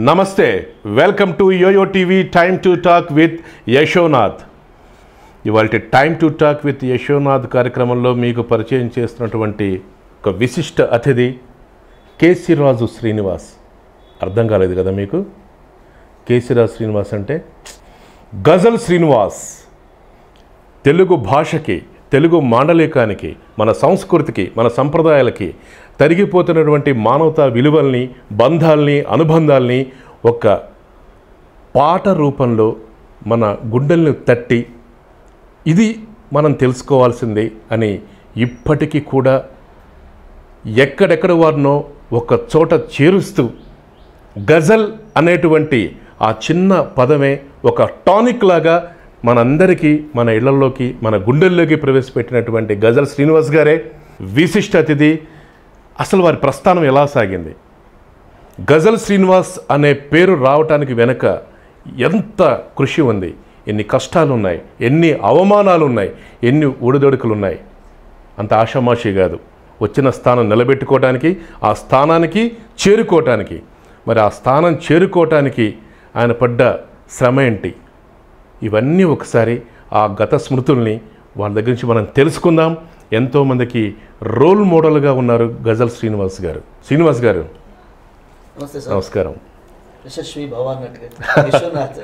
నమస్తే welcome to YoYo TV time to talk with Yashonath ఇవాళ time to talk with Yashonath కార్యక్రమంలో మీకు పరిచయం చేస్తున్నటువంటి ఒక విశిష్ట అతిథి కేసీరాజు శ్రీనివాస్ అర్థం కాలేదు కదా మీకు కేసీరాజు శ్రీనివాస్ అంటే గజల్ శ్రీనివాస్ తెలుగు భాషకి తెలుగు మాండలికానికి మన సంస్కృతికి మన సంప్రదాయాలకి తరిగిపోతున్నటువంటి మానవతా విలువల్ని బంధాల్ని అనుబంధాల్ని ఒక పాట రూపంలో మన గుండెల్ని తట్టి ఇది మనం తెలుసుకోవాల్సిందే అని ఇప్పటికీ కూడా ఎక్కడెక్కడ వారినో ఒక చోట చేరుస్తూ గజల్ అనేటువంటి ఆ చిన్న పదమే ఒక టానిక్ లాగా మనందరికీ మన ఇళ్లలోకి మన గుండెల్లోకి ప్రవేశపెట్టినటువంటి గజల్ శ్రీనివాస్ గారే విశిష్ట అతిథి అసలు వారి ప్రస్థానం ఎలా సాగింది గజల్ శ్రీనివాస్ అనే పేరు రావటానికి వెనక ఎంత కృషి ఉంది ఎన్ని కష్టాలు ఉన్నాయి ఎన్ని అవమానాలు ఉన్నాయి ఎన్ని ఒడిదొడుకులు ఉన్నాయి అంత ఆషామాషి కాదు వచ్చిన స్థానం నిలబెట్టుకోవటానికి ఆ స్థానానికి చేరుకోవటానికి మరి ఆ స్థానం చేరుకోవటానికి ఆయన పడ్డ శ్రమ ఏంటి ఇవన్నీ ఒకసారి ఆ గత స్మృతుల్ని వాళ్ళ దగ్గర నుంచి మనం తెలుసుకుందాం ఎంతోమందికి రోల్ మోడల్గా ఉన్నారు గజల్ శ్రీనివాస్ గారు శ్రీనివాస్ గారు నమస్తే సార్ నమస్కారం యశస్వి భవాన్ నట్గా విశ్వనాథ్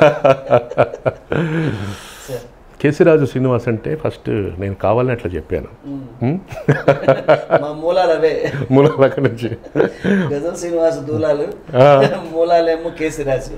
సార్ కేసీరాజు శ్రీనివాస్ అంటే ఫస్ట్ నేను కావాలని అట్లా చెప్పాను హ్మ్? మా మూలాలు అవే మూల అక్కడి నుంచి గజల్ శ్రీనివాస్ దూలాలు మూలాలేమో కేసీరాజు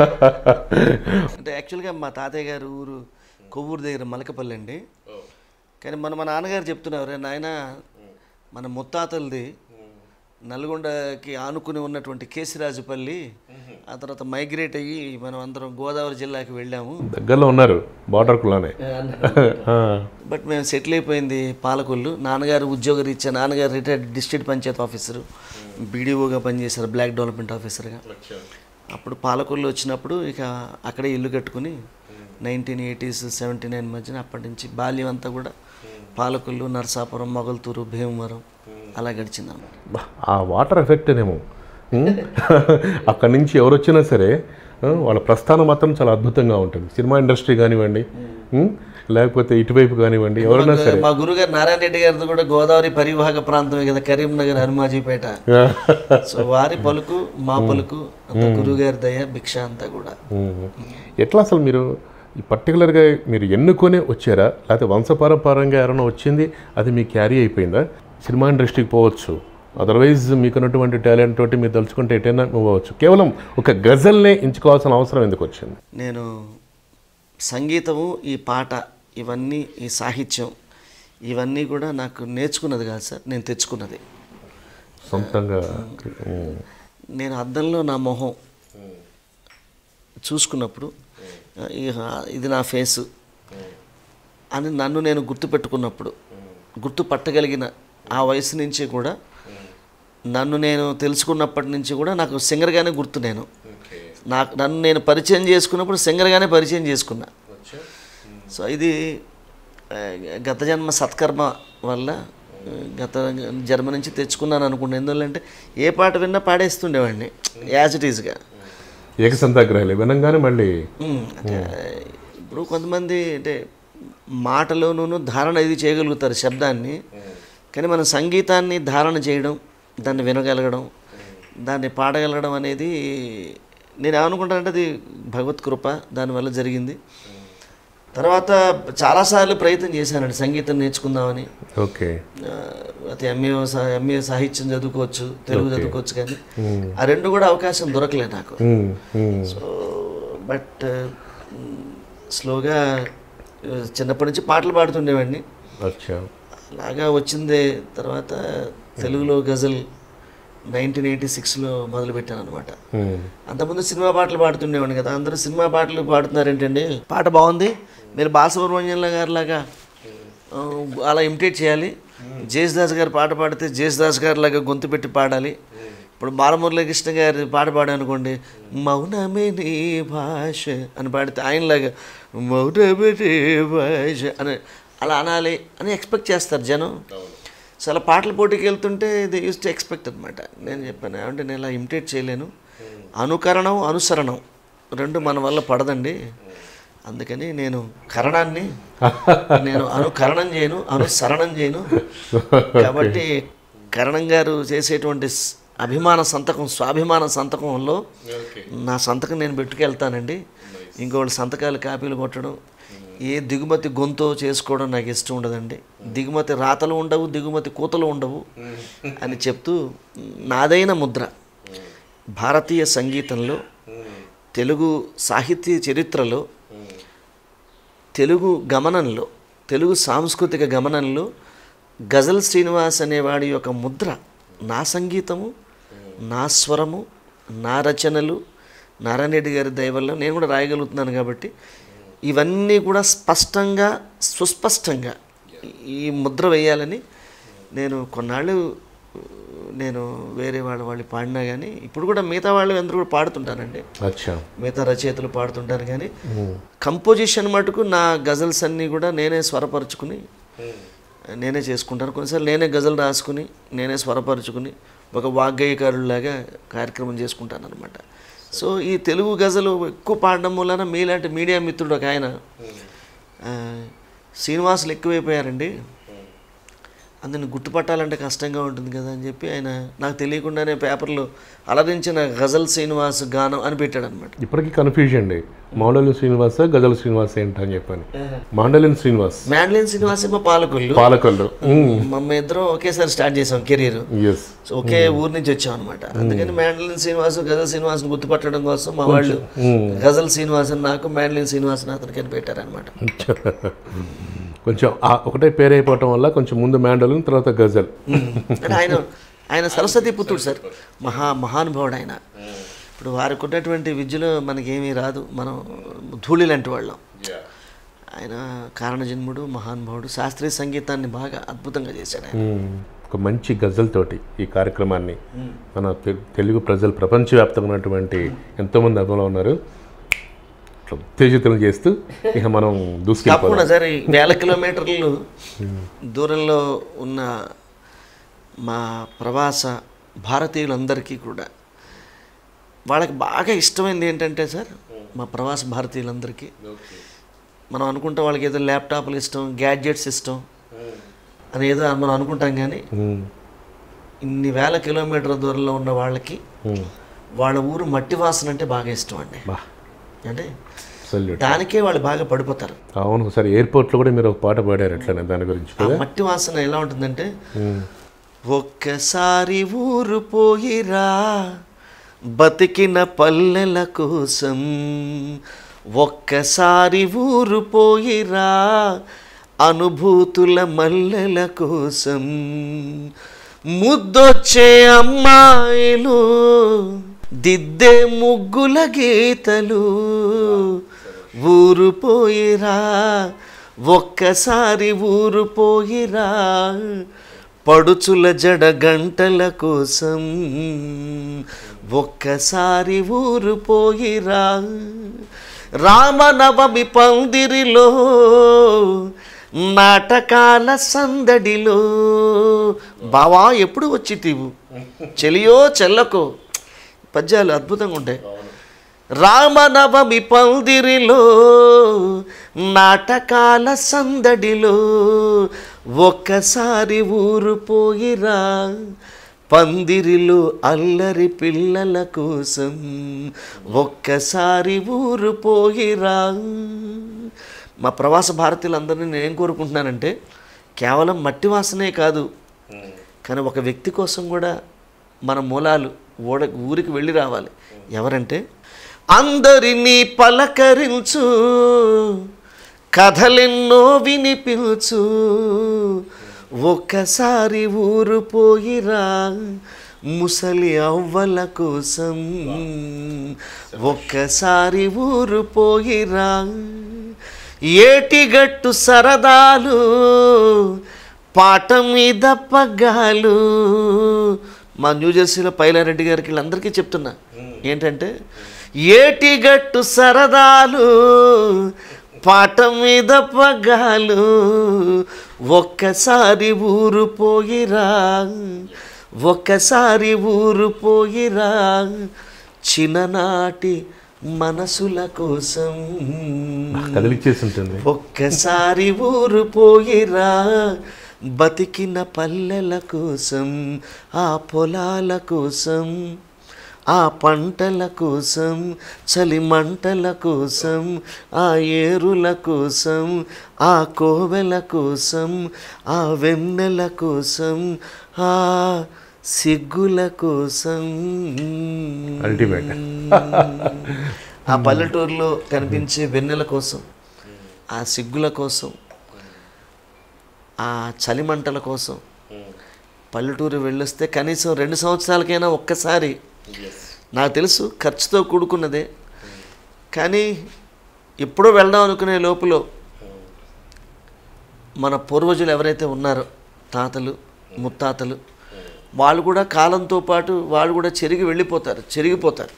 అంటే యాక్చువల్గా మా తాతయ్య గారు ఊరు కొవ్వూరు దగ్గర మలకపల్లి అండి కానీ మన మా నాన్నగారు చెప్తున్నారు నాయన మన ముత్తాతలది నల్గొండకి ఆనుకుని ఉన్నటువంటి కేసిరాజుపల్లి ఆ తర్వాత మైగ్రేట్ అయ్యి మనం అందరం గోదావరి జిల్లాకి వెళ్ళాము దగ్గరలో ఉన్నారు బార్డర్ కులానే ఆ, బట్ మేము సెటిల్ అయిపోయింది పాలకొల్లు నాన్నగారు ఉద్యోగ రీత్యా నాన్నగారు రిటైర్డ్ డిస్ట్రిక్ట్ పంచాయత్ ఆఫీసరు బీడీఓగా పనిచేశారు బ్లాక్ డెవలప్మెంట్ ఆఫీసర్గా అప్పుడు పాలకొల్లు వచ్చినప్పుడు ఇక అక్కడే ఇల్లు కట్టుకుని నైన్టీన్ ఎయిటీస్ సెవెంటీ నైన్ మధ్యన అప్పటి నుంచి బాల్యం అంతా కూడా పాలకొల్లు నరసాపురం మొగల్తూరు భీమవరం అలా గడిచిందన్నమాట బా, ఆ వాటర్ ఎఫెక్టేనేమో హ్మ్? అక్కడి నుంచి ఎవరు వచ్చినా సరే ఆ, వాళ్ళ ప్రస్థానం మాత్రం చాలా అద్భుతంగా ఉంటుంది సినిమా ఇండస్ట్రీ కానివ్వండి హ్మ్? లేకపోతే ఇటువైపు కానివ్వండి ఎవరైనా సరే మా గురుగారు నారాయణ రెడ్డి గారిది కూడా గోదావరి పరివాహక ప్రాంతమే కదా కరీంనగర్ హనుమాజీపేట సో వారి పలుకు మా పలుకు అంత గురుగారి దయ భిక్ష అంతా కూడా హ్మ్. ఎట్లా అసలు మీరు ఈ పర్టికులర్గా మీరు ఎన్నుకొనే వచ్చారా లేకపోతే వంశపారంపర్యంగా ఎవరైనా వచ్చింది అది మీ క్యారీ అయిపోయిందా సినిమా ఇండస్ట్రీకి పోవచ్చు అదర్వైజ్ మీకున్నటువంటి టాలెంట్ తోటి మీరు తలుచుకుంటే ఎటైనా మూవ్ అవ్వచ్చు కేవలం ఒక గజల్నే ఎంచుకోవాల్సిన అవసరం ఎందుకు వచ్చింది నేను సంగీతము ఈ పాట ఇవన్నీ ఈ సాహిత్యం ఇవన్నీ కూడా నాకు నేర్చుకున్నది కాదు సార్ నేను తెచ్చుకున్నది సొంతంగా హ్మ్. నేను అద్దంలో నా మొహం చూసుకున్నప్పుడు ఇహ, ఇది నా ఫేసు అని నన్ను నేను గుర్తుపెట్టుకున్నప్పుడు గుర్తుపట్టగలిగిన ఆ వయసు నుంచి కూడా నన్ను నేను తెలుసుకున్నప్పటి నుంచి కూడా నాకు సింగర్గానే గుర్తు నేను నాకు నన్ను నేను పరిచయం చేసుకున్నప్పుడు సింగర్గానే పరిచయం చేసుకున్నా సో ఇది ఆ, గత జన్మ సత్కర్మ వల్ల ఆ, గత జన్మ నుంచి తెచ్చుకున్నాను అనుకుంటా ఎందువల్లంటే ఏ పాట విన్నా పాడేస్తుండేవాడిని యాజ్ ఇట్ ఈజ్గా ఏకసంతాగ్రహాలు వినంగానే మళ్ళీ అంటే ఇప్పుడు కొంతమంది అంటే మాటలోనూ ధారణ ఇది చేయగలుగుతారు శబ్దాన్ని కానీ మన సంగీతాన్ని ధారణ చేయడం దాన్ని వినగలగడం దాన్ని పాడగలగడం అనేది నేను ఏమనుకుంటానంటే అది భగవత్ కృప దానివల్ల జరిగింది తర్వాత చాలాసార్లు ప్రయత్నం చేశానండి సంగీతం నేర్చుకుందామని ఓకే ఆ, అయితే ఎంఏ ఎంఏ సాహిత్యం చదువుకోవచ్చు తెలుగు చదువుకోవచ్చు కానీ ఆ రెండు కూడా అవకాశం దొరకలే నాకు హ్మ్. హ్మ్. సో బట్ స్లోగా ఆ, చిన్నప్పటి నుంచి పాటలు పాడుతుండేవాడిని అచ్చా అలాగా వచ్చిందే తర్వాత తెలుగులో గజల్ నైన్టీన్ ఎయిటీ సిక్స్లో మొదలుపెట్టాను అనమాట హ్మ్. అంతకుముందు సినిమా పాటలు పాడుతుండేవాడిని కదా అందరూ సినిమా పాటలు పాడుతున్నారేంటండి పాట బాగుంది మీరు బాలసుబ్రహ్మణ్యం గారిలాగా ఆ, అలా ఇమిటేట్ చేయాలి జేసుదాస్ గారు పాట పాడితే జేసుదాస్ గారి లాగా గొంతు పెట్టి పాడాలి ఇప్పుడు బాలమురళీ కృష్ణ గారి పాట పాడాను అనుకోండి మౌనమే నీ భాష అని పాడితే ఆయనలాగా మౌనమే నీ భాష అని అలా అనాలి అని ఎక్స్పెక్ట్ చేస్తారు జనం సో అలా పాటల పోటీకి వెళ్తుంటే ఇది యూస్ టు ఎక్స్పెక్ట్ అనమాట నేను చెప్పాను ఏమంటే నేను ఇలా ఇమిటేట్ చేయలేను అనుకరణం అనుసరణం రెండు మన వల్ల పడదండి అందుకని నేను కరణాన్ని నేను అనుకరణం చేయను అనుసరణం చేయను కాబట్టి కరణం గారు చేసేటువంటి స్- అభిమాన సంతకం స్వాభిమాన సంతకంలో నా సంతకం నేను పెట్టుకెళ్తానండి ఇంకోళ్ళ సంతకాలు కాపీలు కొట్టడం ఏ దిగుమతి గొంతో చేసుకోవడం నాకు ఇష్టం ఉండదండి దిగుమతి రాతలు ఉండవు దిగుమతి కూతలు ఉండవు అని చెప్తూ నాదైన ముద్ర భారతీయ సంగీతంలో తెలుగు సాహిత్య చరిత్రలో తెలుగు గమనంలో తెలుగు సాంస్కృతిక గమనంలో గజల్ శ్రీనివాస్ అనేవాడి యొక్క ముద్ర నా సంగీతము నా స్వరము నా రచనలు నారాయణ రెడ్డి గారి దయ వల్ల నేను కూడా రాయగలుగుతున్నాను కాబట్టి ఇవన్నీ కూడా స్పష్టంగా సుస్పష్టంగా ఈ ముద్ర వేయాలని నేను కొన్నాళ్ళు నేను వేరే వాళ్ళ వాళ్ళు పాడినా కానీ ఇప్పుడు కూడా మిగతా వాళ్ళు అందరూ కూడా పాడుతుంటానండి అచ్చా మిగతా రచయితలు పాడుతుంటారు కానీ కంపోజిషన్ మటుకు నా గజల్స్ అన్నీ కూడా నేనే స్వరపరుచుకుని నేనే చేసుకుంటాను కొన్నిసార్లు నేనే గజల్ రాసుకుని నేనే స్వరపరుచుకుని ఒక వాగ్గేయకారులాగా కార్యక్రమం చేసుకుంటాను అనమాట సో ఈ తెలుగు గజలు ఎక్కువ పాడడం వలన మీలాంటి మీడియా మిత్రుడు ఒక ఆయన ఆ, శ్రీనివాసులు ఎక్కువైపోయారండి అందుని గుర్తుపట్టాలంటే కష్టంగా ఉంటుంది కదా అని చెప్పి ఆయన నాకు తెలియకుండానే పేపర్లో అలరించిన గజల్ శ్రీనివాస్ గానం అని పెట్టాడు అనమాట ఇప్పటికీ కన్ఫ్యూజన్ అండి మాండలిన్ శ్రీనివాస గజల్ శ్రీనివాస్ ఏంటని చెప్పని మాండలిన్ శ్రీనివాస్ మ్యాండ్లిన్ శ్రీనివాస్ ఏమో పాలకొల్లు పాలకొల్లు మమ్మ ఇద్దరం ఒకేసారి స్టార్ట్ చేసాం కెరీర్ ఎస్ సో ఒకే ఊరు నుంచి వచ్చాం అనమాట అందుకని మ్యాండ్లిన్ శ్రీనివాస్ గజల్ శ్రీనివాస్ గుర్తుపట్టడం కోసం మా వాళ్ళు గజల్ శ్రీనివాస్ అని నాకు మ్యాండ్లిన్ శ్రీనివాస్ అని అతనికి అని పెట్టారనమాట కొంచెం ఆ ఒకటే పేరు అయిపోవటం వల్ల కొంచెం ముందు మ్యాండలిన్ తర్వాత గజల్ అంటే ఆయన ఆయన సరస్వతి పుత్రుడు సార్ మహా మహానుభావుడు ఆయన ఇప్పుడు వారికి ఉన్నటువంటి విద్యలో మనకేమీ రాదు మనం ధూళి లాంటి వాళ్ళం ఆయన కారణజన్ముడు మహానుభావుడు శాస్త్రీయ సంగీతాన్ని బాగా అద్భుతంగా చేశాడు ఆయన మ్మ్. ఒక మంచి గజల్ తోటి ఈ కార్యక్రమాన్ని మన తె- తెలుగు ప్రజలు ప్రపంచవ్యాప్తంగా ఉన్నటువంటి ఎంతోమంది అనుభవంలో ఉన్నారు ఇట్లా ఉత్తేజితం చేస్తూ ఇక మనం దూసుకెళ్ళిపోదాం తప్పకుండా సార్ ఈ వేల కిలోమీటర్లు దూరంలో ఉన్న మా ప్రవాస భారతీయులందరికీ కూడా వాళ్ళకి బాగా ఇష్టమైనది ఏంటంటే సార్ మా ప్రవాస భారతీయులందరికీ మనం అనుకుంటాం వాళ్ళకి ఏదో ల్యాప్టాప్లు ఇష్టం గ్యాడ్జెట్స్ ఇష్టం అని ఏదో మనం అనుకుంటాం కానీ మ్మ్. ఇన్ని వేల కిలోమీటర్ల దూరంలో ఉన్న వాళ్ళకి మ్మ్. వాళ్ళ ఊరు మట్టి వాసన అంటే బాగా ఇష్టం అండి బా అంటే సల్యూట్ దానికే వాళ్ళు బాగా పడిపోతారు అవును ఒకసారి ఎయిర్పోర్ట్లో కూడా మీరు ఒక పాట పాడారు అట్లనే దాని గురించి ఆ కదా మట్టి వాసన ఎలా ఉంటుందంటే మ్మ్. ఒక్కసారి ఊరు పోయిరా బతికిన పల్లెల కోసం ఒక్కసారి ఊరు పోయిరా అనుభూతుల మల్లెల కోసం ముద్దొచ్చే అమ్మాయిలు దిద్దే ముగ్గుల గీతలు ఊరు పోయిరా ఒక్కసారి ఊరు పోయిరా పడుచుల జడ గంటల కోసం ఒక్కసారి ఊరు పోయిరా రామనవమి పందిరిలో నాటకాల సందడిలో బావా ఎప్పుడు వచ్చి తీవు చెలియో చెల్లకో పద్యాలు అద్భుతంగా ఉంటాయి రామనవమి పందిరిలో నాటకాల సందడిలో ఒక్కసారి ఊరు పోయిరా పందిరిలో అల్లరి పిల్లల కోసం ఒక్కసారి ఊరు పోయిరా మా ప్రవాస భారతీయులందరినీ నేను ఏం కోరుకుంటున్నానంటే కేవలం మట్టి వాసనే కాదు కానీ ఒక వ్యక్తి కోసం కూడా మన మూలాలు ఓడ ఊరికి వెళ్ళి రావాలి ఎవరంటే అందరినీ పలకరించు కథలెన్నో వినిపించు ఒక్కసారి ఊరు పోయిరా ముసలి అవ్వల కోసం ఒక్కసారి ఊరు పోయిరా ఏటిగట్టు సరదాలు పాట మీద పగ్గాలు మా న్యూజెర్సీలో పైలారెడ్డి గారికి వీళ్ళందరికీ చెప్తున్నా ఏంటంటే ఏటిగట్టు సరదాలు పాట మీద పగ్గాలు ఒక్కసారి ఊరు పోయిరా ఒక్కసారి ఊరు పోయిరా చిన్ననాటి మనసుల కోసం కదిలిచ్చేసి ఉంటుంది ఒక్కసారి ఊరు పోయిరా బతికిన పల్లెల కోసం ఆ పొలాల కోసం ఆ పంటల కోసం చలి మంటల కోసం ఆ ఏరుల కోసం ఆ కోవెల కోసం ఆ వెన్నెల కోసం ఆ సిగ్గుల కోసం అల్టిమేట్ ఆ పల్లెటూరులో కనిపించే వెన్నెల కోసం ఆ సిగ్గుల కోసం ఆ చలిమంటల కోసం పల్లెటూరు వెళ్ళొస్తే కనీసం రెండు సంవత్సరాలకైనా ఒక్కసారి నాకు తెలుసు ఖర్చుతో కూడుకున్నదే కానీ ఎప్పుడో వెళ్దాం అనుకునే లోపల మన పూర్వజులు ఎవరైతే ఉన్నారో తాతలు ముత్తాతలు వాళ్ళు కూడా కాలంతో పాటు వాళ్ళు కూడా చెరిగి వెళ్ళిపోతారు చెరిగిపోతారు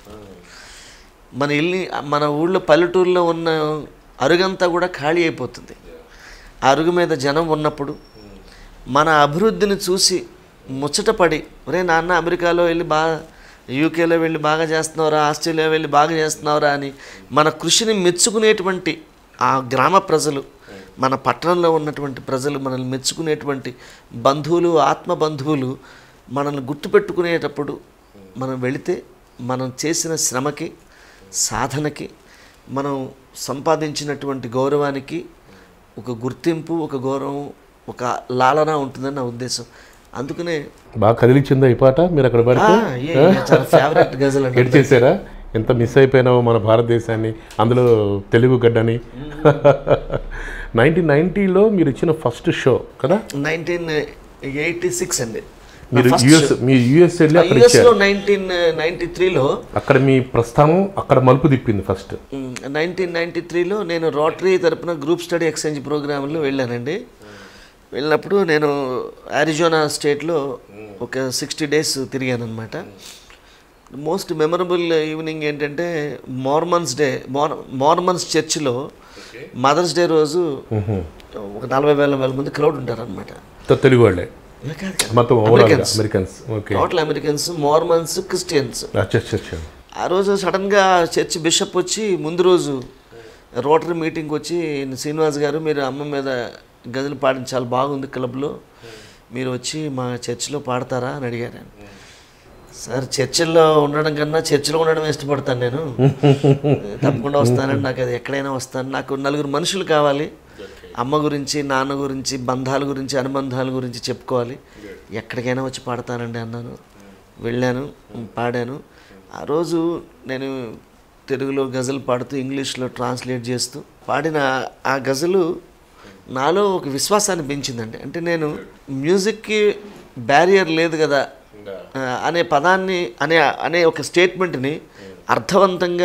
మన ఇల్లు మన ఊళ్ళో పల్లెటూరులో ఉన్న అరుగంతా కూడా ఖాళీ అయిపోతుంది ఆ అరుగు మీద జనం ఉన్నప్పుడు మన అభివృద్ధిని చూసి ముచ్చటపడి ఒరే నాన్న అమెరికాలో వెళ్ళి బాగా యూకేలో వెళ్ళి బాగా చేస్తున్నావురా ఆస్ట్రేలియా వెళ్ళి బాగా చేస్తున్నావురా అని మన కృషిని మెచ్చుకునేటువంటి ఆ గ్రామ ప్రజలు మన పట్టణంలో ఉన్నటువంటి ప్రజలు మనల్ని మెచ్చుకునేటువంటి బంధువులు ఆత్మ బంధువులు మనల్ని గుర్తుపెట్టుకునేటప్పుడు మనం వెళితే మనం చేసిన శ్రమకి సాధనకి మనం సంపాదించినటువంటి గౌరవానికి ఒక గుర్తింపు ఒక గౌరవం ఒక లాలన ఉంటుందని నా ఉద్దేశం అందుకనే బాగా కదిలిచ్చిందా ఈ పాట మీరు అక్కడ ఆ, పడితే ఏ, ఏ, చాలా ఫేవరెట్ గజల్ అండి ఎడ్ చేశారా ఎంత మిస్ అయిపోయినావో మన భారతదేశాన్ని అందులో తెలుగు గడ్డని నైన్టీన్ నైన్టీలో మీరు ఇచ్చిన ఫస్ట్ షో కదా నైన్టీన్ ఎయిటీ సిక్స్ అండి మీరు యుఎస్ మీ యుఎస్ వెళ్ళి అక్కడ యుఎస్ ఇచ్చారు లో నైన్టీన్ నైన్టీ త్రీలో అక్కడ మీ ప్రస్థానం అక్కడ మలుపు తిప్పింది ఫస్ట్ నైన్టీన్ నైన్టీ త్రీలో నేను రోటరీ తరపున గ్రూప్ స్టడీ ఎక్స్చేంజ్ ప్రోగ్రాంలో వెళ్ళానండి వెళ్ళినప్పుడు నేను అరిజోనా స్టేట్లో ఒక సిక్స్టీ డేస్ తిరిగాను అనమాట మోస్ట్ మెమరబుల్ ఈవినింగ్ ఏంటంటే మార్మన్స్ డే మార్ మార్మన్స్ చర్చిలో మదర్స్ డే రోజు ఒక నలభై వేల వేల మంది క్రౌడ్ ఉంటారనమాట తెలుగు వాళ్ళే మొత్తం overall Americans okay total Americans Mormons Christians అచ్చా అచ్చా అచ్చా ఆ రోజు సడన్గా చర్చ్ బిషప్ వచ్చి ముందు రోజు రోటరీ మీటింగ్కి వచ్చి శ్రీనివాస్ గారు మీరు అమ్మ మీద గజలు పాడిన చాలా బాగుంది క్లబ్లో మీరు వచ్చి మా చర్చిలో పాడతారా అని అడిగారు ఆయన. సార్ చర్చిల్లో ఉండడం కన్నా చర్చిలో ఉండడం ఇష్టపడతాను నేను తప్పకుండా వస్తానండి నాకు అది ఎక్కడైనా వస్తాను నాకు నలుగురు మనుషులు కావాలి అమ్మ గురించి నాన్న గురించి బంధాల గురించి అనుబంధాల గురించి చెప్పుకోవాలి ఎక్కడికైనా వచ్చి పాడతానండి అన్నాను వెళ్ళాను పాడాను ఆ రోజు నేను తెలుగులో గజల్ పాడుతూ ఇంగ్లీష్లో ట్రాన్స్లేట్ చేస్తూ పాడిన ఆ గజలు నాలో ఒక విశ్వాసాన్ని పెంచిందండి అంటే నేను మ్యూజిక్కి బ్యారియర్ లేదు కదా ఆ, అనే పదాన్ని అనే అనే ఒక స్టేట్మెంట్ని అర్థవంతంగా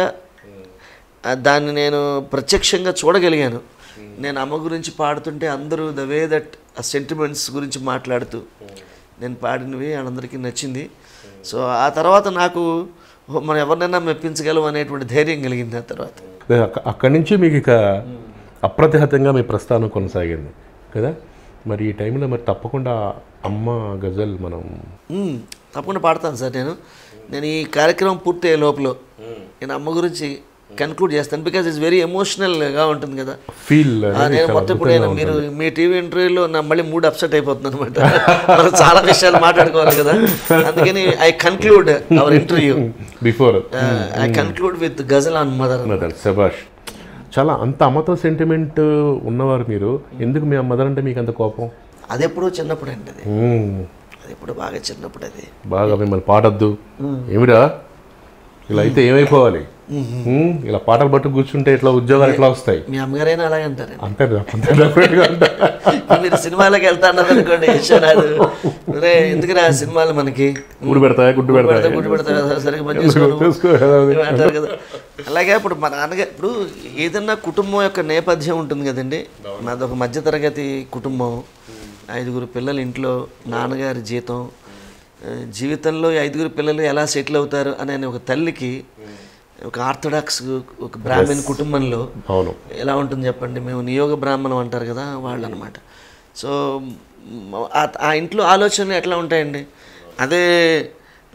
ఆ, దాన్ని నేను ప్రత్యక్షంగా చూడగలిగాను నేను అమ్మ గురించి పాడుతుంటే అందరూ the way that uh sentiments గురించి మాట్లాడుతూ నేను పాడినవి వాళ్ళందరికీ నచ్చింది సో ఆ తర్వాత నాకు ఓ, మనం ఎవరినైనా మెప్పించగలం అనేటువంటి ధైర్యం కలిగింది ఆ తర్వాత అదే అక్క- అక్కడి నుంచి మీకు ఇక అప్రతిహతంగా మీ ప్రస్థానం కొనసాగింది కదా మరి ఈ టైంలో మరి తప్పకుండా అమ్మ గజల్ మనం మ్మ్. తప్పకుండా పాడతాను సార్ నేను నేను ఈ కార్యక్రమం పూర్తయ్యే లోపల నేను అమ్మ గురించి కన్క్లూడ్ చేస్తాను బికాజ్ ఇట్స్ వెరీ ఎమోషనల్గా ఉంటుంది కదా ఫీల్ ఆ, నేను మొత్తం ఇప్పుడు నేను మీరు మీ టీవీ ఇంటర్వ్యూలో నా మళ్ళీ మూడ్ అప్సెట్ అయిపోతుంది అనమాట మనం చాలా విషయాలు మాట్లాడుకోవాలి కదా అందుకని I conclude our interview before I conclude with ghazal on mother mother శబాష్ చాలా అంత అమ్మతో సెంటిమెంట్ ఉన్నవారు మీరు ఎందుకు మీ మదర్ అంటే మీకు అంత కోపం అది ఎప్పుడో చిన్నప్పుడు అండి అది మ్మ్. అది ఎప్పుడు బాగా చిన్నప్పుడు అది బాగా మిమ్మల్ని పాడొద్దు ఏమిరా ఇలా అయితే ఏమైపోవాలి మ్మ్. ఇలా పాటలు పట్టు కూర్చుంటే ఇట్లా ఉద్యోగాలు ఎట్లా వస్తాయి మీ అమ్మగారైనా అలాగే అంటారు అంతే అంతే definitely గా అంటారు. మీరు సినిమాలకు వెళ్తాన్నారు అనుకోండి యశ్వరాజు రే ఎందుకురా సినిమాలు మనకి గుడి పెడతాయా గుడ్డు పెడతా పెడతాయా గుడ్డు పెడతా సరిగ్గా పని చేసుకోను చూసుకో ఇవి అంటారు కదా అలాగే ఇప్పుడు మా నాన్నగారు ఇప్పుడు ఏదన్నా కుటుంబం యొక్క నేపథ్యం ఉంటుంది కదండి మాది ఒక మధ్యతరగతి కుటుంబం ఐదుగురు పిల్లలు ఇంట్లో నాన్నగారి జీతం ఆ, జీవితంలో ఈ ఐదుగురు పిల్లలు ఎలా సెటిల్ అవుతారు అనే ఒక తల్లికి ఒక ఆర్థడాక్స్ ఒక బ్రాహ్మణ్ కుటుంబంలో అవును ఎలా ఉంటుంది చెప్పండి మేము నియోగ బ్రాహ్మణం అంటారు కదా వాళ్ళు అనమాట సో మ్, ఆ- ఆ ఇంట్లో ఆలోచనలు ఎట్లా ఉంటాయండి అదే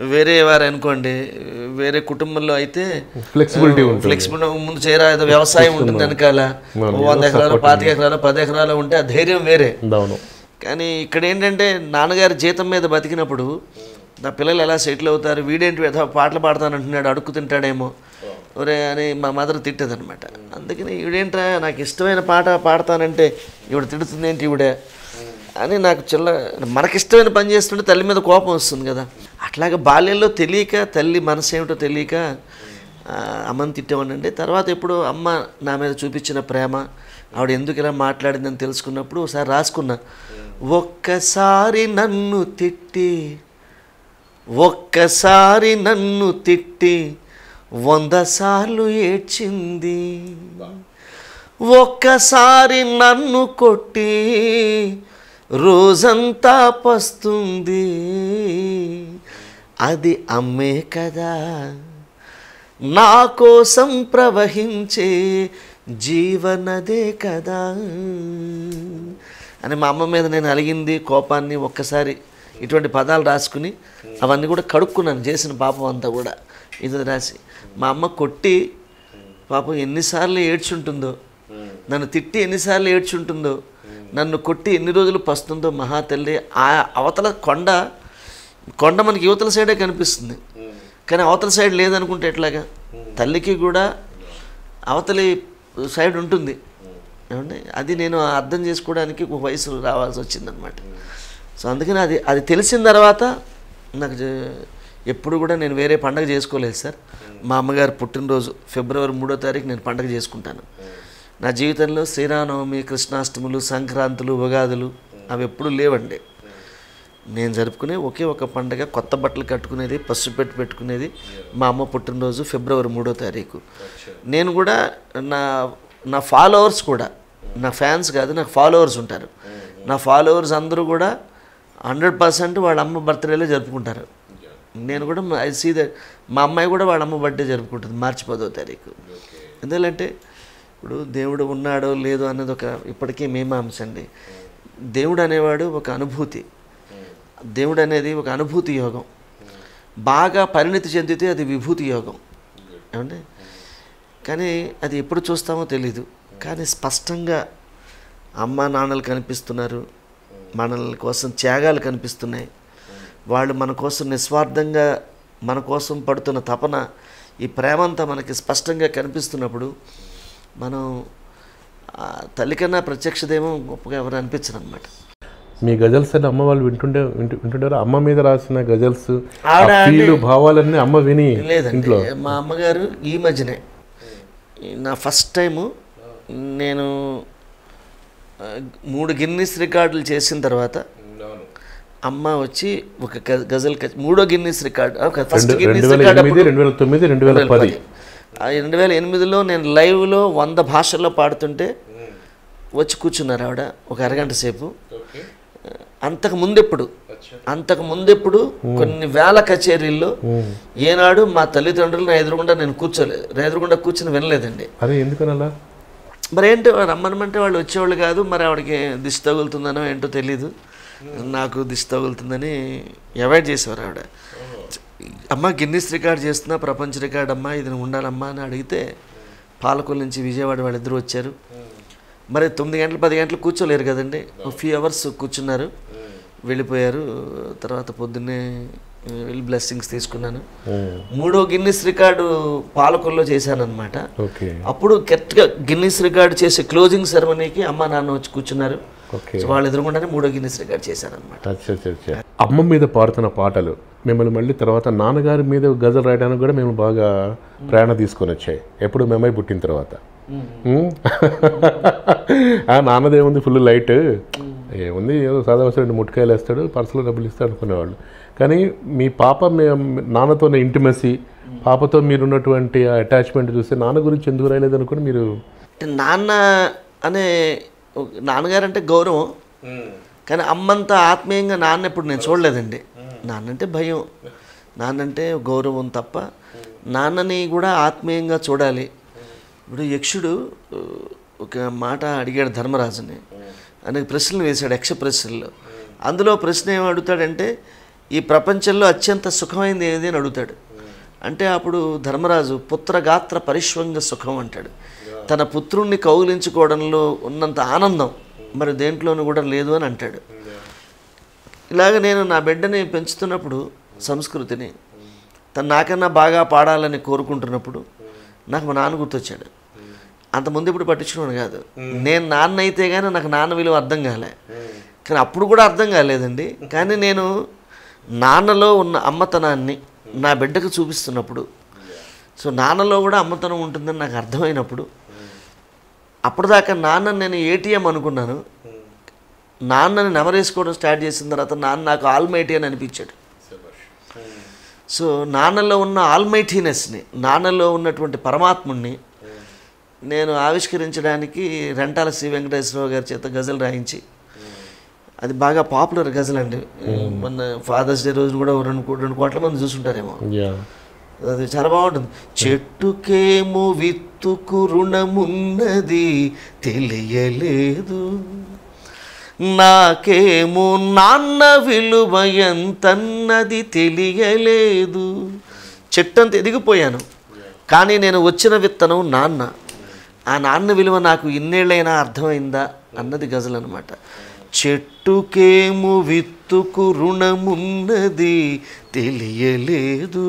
వేరే వారు అనుకోండి వేరే కుటుంబంలో అయితే ఫ్లెక్సిబిలిటీ ఉంటుంది ఫ్లెక్సిబుల్ ముందు చేయరా ఏదో వ్యవసాయం ఉంటుంది వెనకాల ఓ వంద ఎకరాలు పాతిక ఎకరాలు పది ఎకరాలు ఉంటే ఆ ధైర్యం వేరే అవును కానీ ఇక్కడ ఏంటంటే నాన్నగారి జీతం మీద బతికినప్పుడు నా పిల్లలు ఎలా సెటిల్ అవుతారు వీడేంటి ఏదో పాటలు పాడతానంటున్నాడు అడుక్కు తింటాడేమో ఒరే అని మా మదర్ తిట్టేదనమాట అందుకని ఈవిడేంట్రా నాకు ఇష్టమైన పాట పాడతానంటే ఈవిడ తిడుతుంది ఏంటి ఈవిడే అని నాకు చిల్ల మనకిష్టమైన పని చేస్తుంటే తల్లి మీద కోపం వస్తుంది కదా అట్లాగే బాల్యంలో తెలియక తల్లి మనసు ఏమిటో తెలియక ఆ, అమ్మని తిట్టేవాడినండి తర్వాత ఎప్పుడు అమ్మ నా మీద చూపించిన ప్రేమ ఆవిడ ఎందుకు ఇలా మాట్లాడిందని తెలుసుకున్నప్పుడు ఒకసారి రాసుకున్నా ఒక్కసారి నన్ను తిట్టి ఒక్కసారి నన్ను తిట్టి వంద సార్లు ఏడ్చింది ఒక్కసారి నన్ను కొట్టి రోజంతా పస్తుంది అది అమ్మే కదా నా కోసం ప్రవహించే జీవనదే కదా అని మా అమ్మ మీద నేను అలిగింది కోపాన్ని ఒక్కసారి ఇటువంటి పదాలు రాసుకుని అవన్నీ కూడా కడుక్కున్నాను చేసిన పాపం అంతా కూడా ఇది రాసి మా అమ్మ కొట్టి పాపం ఎన్నిసార్లు ఏడ్చుంటుందో నన్ను తిట్టి ఎన్నిసార్లు ఏడ్చుంటుందో నన్ను కొట్టి ఎన్ని రోజులు పస్తుందో మహాతల్లి ఆ అవతల కొండ కొండ మనకి యువతల సైడే కనిపిస్తుంది కానీ అవతల సైడ్ లేదనుకుంటే ఎట్లాగా తల్లికి కూడా అవతలి సైడ్ ఉంటుంది ఏమండి అది నేను అర్థం చేసుకోవడానికి ఒక వయసు రావాల్సి వచ్చిందనమాట సో అందుకని అది అది తెలిసిన తర్వాత నాకు జ- ఎప్పుడు కూడా నేను వేరే పండగ చేసుకోలేదు సార్ మా అమ్మగారు పుట్టినరోజు ఫిబ్రవరి మూడో తారీఖు నేను పండగ చేసుకుంటాను నా జీవితంలో శ్రీరామనవమి కృష్ణాష్టములు సంక్రాంతులు ఉగాదులు అవి ఎప్పుడూ లేవండి నేను జరుపుకునే ఒకే ఒక పండగ కొత్త బట్టలు కట్టుకునేది పసుపు పెట్టి పెట్టుకునేది మా అమ్మ పుట్టినరోజు ఫిబ్రవరి మూడో తారీఖు నేను కూడా నా నా ఫాలోవర్స్ కూడా నా ఫ్యాన్స్ కాదు నాకు ఫాలోవర్స్ ఉంటారు నా ఫాలోవర్స్ అందరూ కూడా హండ్రెడ్ పర్సెంట్ వాళ్ళ అమ్మ బర్త్డేలో జరుపుకుంటారు నేను కూడా ఐ సీ దట్ మా అమ్మాయి కూడా వాళ్ళ అమ్మ బర్త్డే జరుపుకుంటుంది మార్చి పదో తారీఖు ఎందుకంటే ఇప్పుడు దేవుడు ఉన్నాడో లేదో అన్నది ఒక ఇప్పటికీ మీమాంస అండి దేవుడు అనేవాడు ఒక అనుభూతి దేవుడు అనేది ఒక అనుభూతి యోగం బాగా పరిణితి చెందితే అది విభూతి యోగం ఏమండి కానీ అది ఎప్పుడు చూస్తామో తెలీదు కానీ స్పష్టంగా అమ్మ నాన్నలు కనిపిస్తున్నారు మనల కోసం త్యాగాలు కనిపిస్తున్నాయి వాళ్ళు మన కోసం నిస్వార్థంగా మన కోసం పడుతున్న తపన ఈ ప్రేమంతా మనకి స్పష్టంగా కనిపిస్తున్నప్పుడు మనం ఆ తల్లి కన్నా ప్రత్యక్ష దైవం గొప్పగా ఎవరు అనిపించరు అనమాట మీ గజల్స్ అని అమ్మ వాళ్ళు వింటుండే వింటు- వింటుంటారు అమ్మ మీద రాసిన గజల్స్ ఆవిడ ఫీల్ భావాలన్నీ అమ్మ విని లేదండి మా అమ్మగారు ఈ మధ్యనే నా ఫస్ట్ టైము నేను ఆ, మూడు గిన్నీస్ రికార్డులు చేసిన తర్వాత అమ్మ వచ్చి ఒక గ- గజల్ కచ్- మూడో గిన్నీస్ రికార్డ్ ఒక ఫస్ట్ రెండు గిన్నీస్ వేల రికార్డ్ ఎనిమిది రెండు వేల తొమ్మిది రెండు వేల పది ఆ రెండు వేల ఎనిమిదిలో నేను లైవ్లో వంద భాషల్లో పాడుతుంటే వచ్చి కూర్చున్నారు ఆవిడ ఒక అరగంట సేపు అంతకు ముందెప్పుడు అంతకు ముందెప్పుడు కొన్ని వేల కచేరీల్లో ఏనాడు మా తల్లిదండ్రులు నా ఎదురుగుండా నేను కూర్చోలేదు నా ఎదురుగుండా కూర్చుని వినలేదండి అరే ఎందుకని అలా మరి ఏంటి రమ్మనమంటే వాళ్ళు వచ్చేవాళ్ళు కాదు మరి ఆవిడకి దిష్టి తగులుతుందనో ఏంటో తెలీదు నాకు దిష్టి తగులుతుందని అవాయిడ్ చేసేవారు ఆవిడ అమ్మ గిన్నిస్ రికార్డ్ చేస్తున్నా ప్రపంచ రికార్డ్ అమ్మా ఇది నువ్వు ఉండాలమ్మా అని అడిగితే పాలకొల్లు నుంచి విజయవాడ వాళ్ళిద్దరూ వచ్చారు మరి తొమ్మిది గంటలు పది గంటలు కూర్చోలేరు కదండి ఒక ఫ్యూ అవర్స్ కూర్చున్నారు వెళ్ళిపోయారు తర్వాత పొద్దున్నే ఆ, వెళ్ళి బ్లెస్సింగ్స్ తీసుకున్నాను మూడో గిన్నిస్ రికార్డు పాలకొల్లో చేశానన్నమాట ఓకే అప్పుడు కరెక్ట్గా గిన్నిస్ రికార్డ్ చేసే క్లోజింగ్ సెరమనీకి అమ్మ నాన్న వచ్చి కూర్చున్నారు ఓకే సో వాళ్ళు ఎదురుగుండానే మూడో గిన్నిస్ రికార్డ్ చేశారనమాట అచ్చా అచ్చా అచ్చా అమ్మ మీద పాడుతున్న పాటలు మిమ్మల్ని మళ్ళీ తర్వాత నాన్నగారి మీద గజల్ రాయడానికి కూడా మేము బాగా ప్రయాణ తీసుకొని వచ్చాయి ఎప్పుడు మేమై పుట్టిన తర్వాత ఉమ్. ఆ నాన్నదేముంది ఫుల్ లైట్ ఏముంది ఏదో సాధారణ రెండు ముట్కాయలు వేస్తాడు పర్సులో డబ్బులు ఇస్తాడు అనుకునేవాళ్ళు కానీ మీ పాప మీ నాన్నతో ఇంటిమసీ పాపతో మీరున్నటువంటి ఆ అటాచ్మెంట్ చూస్తే నాన్న గురించి ఎందుకు రాయలేదు అనుకుని మీరు అంటే నాన్న అనే ఒక- నాన్నగారు అంటే గౌరవం కానీ అమ్మంత ఆత్మీయంగా నాన్న ఎప్పుడు నేను చూడలేదండి నాన్నంటే భయం నాన్నంటే గౌరవం తప్ప నాన్నని కూడా ఆత్మీయంగా చూడాలి ఇప్పుడు యక్షుడు ఆ, ఒక మాట అడిగాడు ధర్మరాజుని అనేక ప్రశ్నలు వేశాడు యక్ష ప్రశ్నల్లో అందులో ప్రశ్న ఏం అడుగుతాడంటే ఈ ప్రపంచంలో అత్యంత సుఖమైంది ఏది అని అడుగుతాడు అంటే అప్పుడు ధర్మరాజు పుత్రగాత్ర పరిష్వంగ సుఖం అంటాడు తన పుత్రుణ్ణి కౌగిలించుకోవడంలో ఉన్నంత ఆనందం మరి దేంట్లోనూ కూడా లేదు అని అంటాడు ఇలాగ నేను నా బిడ్డని పెంచుతున్నప్పుడు సంస్కృతిని తను నాకన్నా బాగా పాడాలని కోరుకుంటున్నప్పుడు నాకు మా నాన్న గుర్తొచ్చాడు అంతకుముందు ఇప్పుడు పట్టించుకున్నాను కాదు నేను నాన్న అయితే కానీ నాకు నాన్న విలువ అర్థం కాలే కానీ అప్పుడు కూడా అర్థం కాలేదండి కానీ నేను నాన్నలో ఉన్న అమ్మతనాన్ని నా బిడ్డకు చూపిస్తున్నప్పుడు సో నాన్నలో కూడా అమ్మతనం ఉంటుందని నాకు అర్థమైనప్పుడు అప్పటిదాకా నాన్న నేను ఏటీఎం అనుకున్నాను నాన్నని నెమరేసుకోవడం స్టార్ట్ చేసిన తర్వాత నాన్న నాకు ఆల్మైటీ అని అనిపించాడు సో నాన్నలో ఉన్న ఆల్మైటీనెస్ని నాన్నలో ఉన్నటువంటి పరమాత్ముణ్ణి నేను ఆవిష్కరించడానికి రెంటాల శ్రీ వెంకటేశ్వరరావు గారి చేత గజల్ రాయించి అది బాగా పాపులర్ గజల్ అండి మొన్న ఫాదర్స్ డే రోజు కూడా ఓ రెండు కో- రెండు కోట్ల మంది చూసుంటారేమో యా అది చాలా బాగుంటుంది చెట్టుకేమో విత్తుకు రుణమున్నది తెలియలేదు నాకేమో నాన్న విలువ ఎంతన్నది తెలియలేదు చెట్టంత ఎదిగిపోయాను కానీ నేను వచ్చిన విత్తనం నాన్న ఆ నాన్న విలువ నాకు ఇన్నేళ్ళైనా అర్థమైందా అన్నది గజల్ అనమాట చెట్టుకేమో విత్తుకు రుణమున్నది తెలియలేదు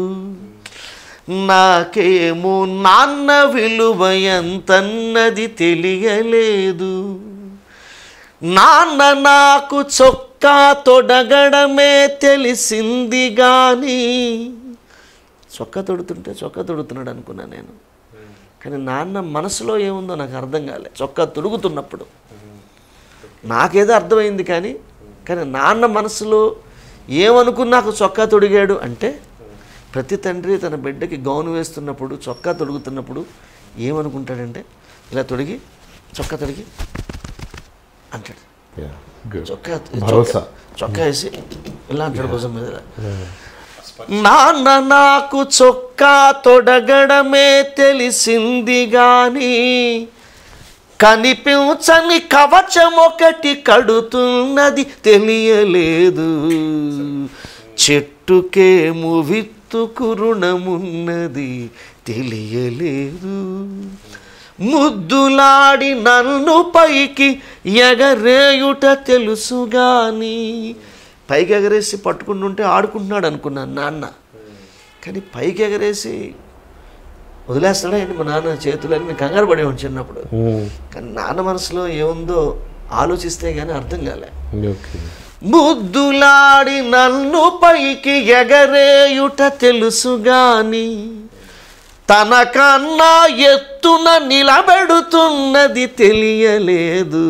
నాకేమో నాన్న విలువ ఎంతన్నది తెలియలేదు నాన్న నాకు చొక్కా తొడగడమే తెలిసింది కానీ చొక్కా తొడుతుంటే చొక్కా తొడుతున్నాడు అనుకున్నా నేను కానీ నాన్న మనసులో ఏముందో నాకు అర్థం కాలే చొక్కా తొడుగుతున్నప్పుడు నాకేదో అర్థమైంది కానీ కానీ నాన్న మనసులో ఏమనుకుని నాకు చొక్కా తొడిగాడు అంటే ప్రతి తండ్రి తన బిడ్డకి గౌను వేస్తున్నప్పుడు చొక్కా తొడుగుతున్నప్పుడు ఏమనుకుంటాడంటే ఇలా తొడిగి చొక్కా తొడిగి అంటాడు యా గుడ్ చొక్కా భరోసా. చొక్కా- చొక్కా వేసి ఇలా అంటాడు భుజం మీద ఇలా. నాన్న నాకు చొక్కా తొడగడమే తెలిసింది గాని కనిపించని కవచం ఒకటి కడుతున్నది తెలియలేదు చెట్టుకేమో విత్తుకు రుణమున్నది తెలియలేదు ముద్దులాడి నన్ను పైకి ఎగరేయుట తెలుసు గాని పైకి ఎగరేసి పట్టుకుంటుంటే ఆడుకుంటున్నాడు అనుకున్నాను నాన్న కానీ పైకి ఎగరేసి వదిలేస్తాడా ఏంటి మా నాన్న చేతులని నేను కంగారు పడేవాడు చిన్నప్పుడు కానీ నాన్న మనసులో ఏముందో ఆలోచిస్తే కానీ అర్థం కాలే ఓకే బుద్ధులాడి నన్ను పైకి ఎగరేయుట తెలుసు గాని తనకన్నా ఎత్తున నిలబెడుతున్నది తెలియలేదు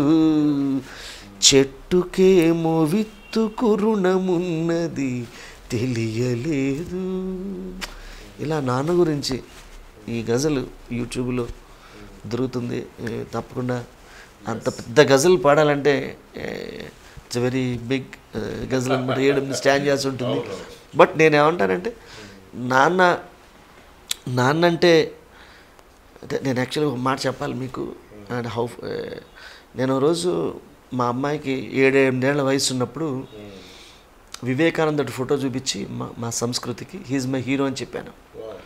చెట్టుకేమో విత్తుకు రుణమున్నది తెలియలేదు ఇలా నాన్న గురించి ఈ గజలు యూట్యూబ్లో దొరుకుతుంది ఏ, తప్పకుండా అంత పెద్ద గజల్ పాడాలంటే ఇట్స్ వెరీ బిగ్ గజల్ అనమాట ఏడు స్టాండ్ చేసి ఉంటుంది బట్ నేను ఏమంటానంటే నాన్న నాన్న అంటే అంటే నేను యాక్చువల్గా ఒక మాట చెప్పాలి మీకు అండ్ హౌ నేను ఓ రోజు మా అమ్మాయికి ఏడేళ్ళ వయసు ఉన్నప్పుడు వివేకానందుడి ఫోటో చూపించి మా మా సంస్కృతికి హీజ్ మై హీరో అని చెప్పాను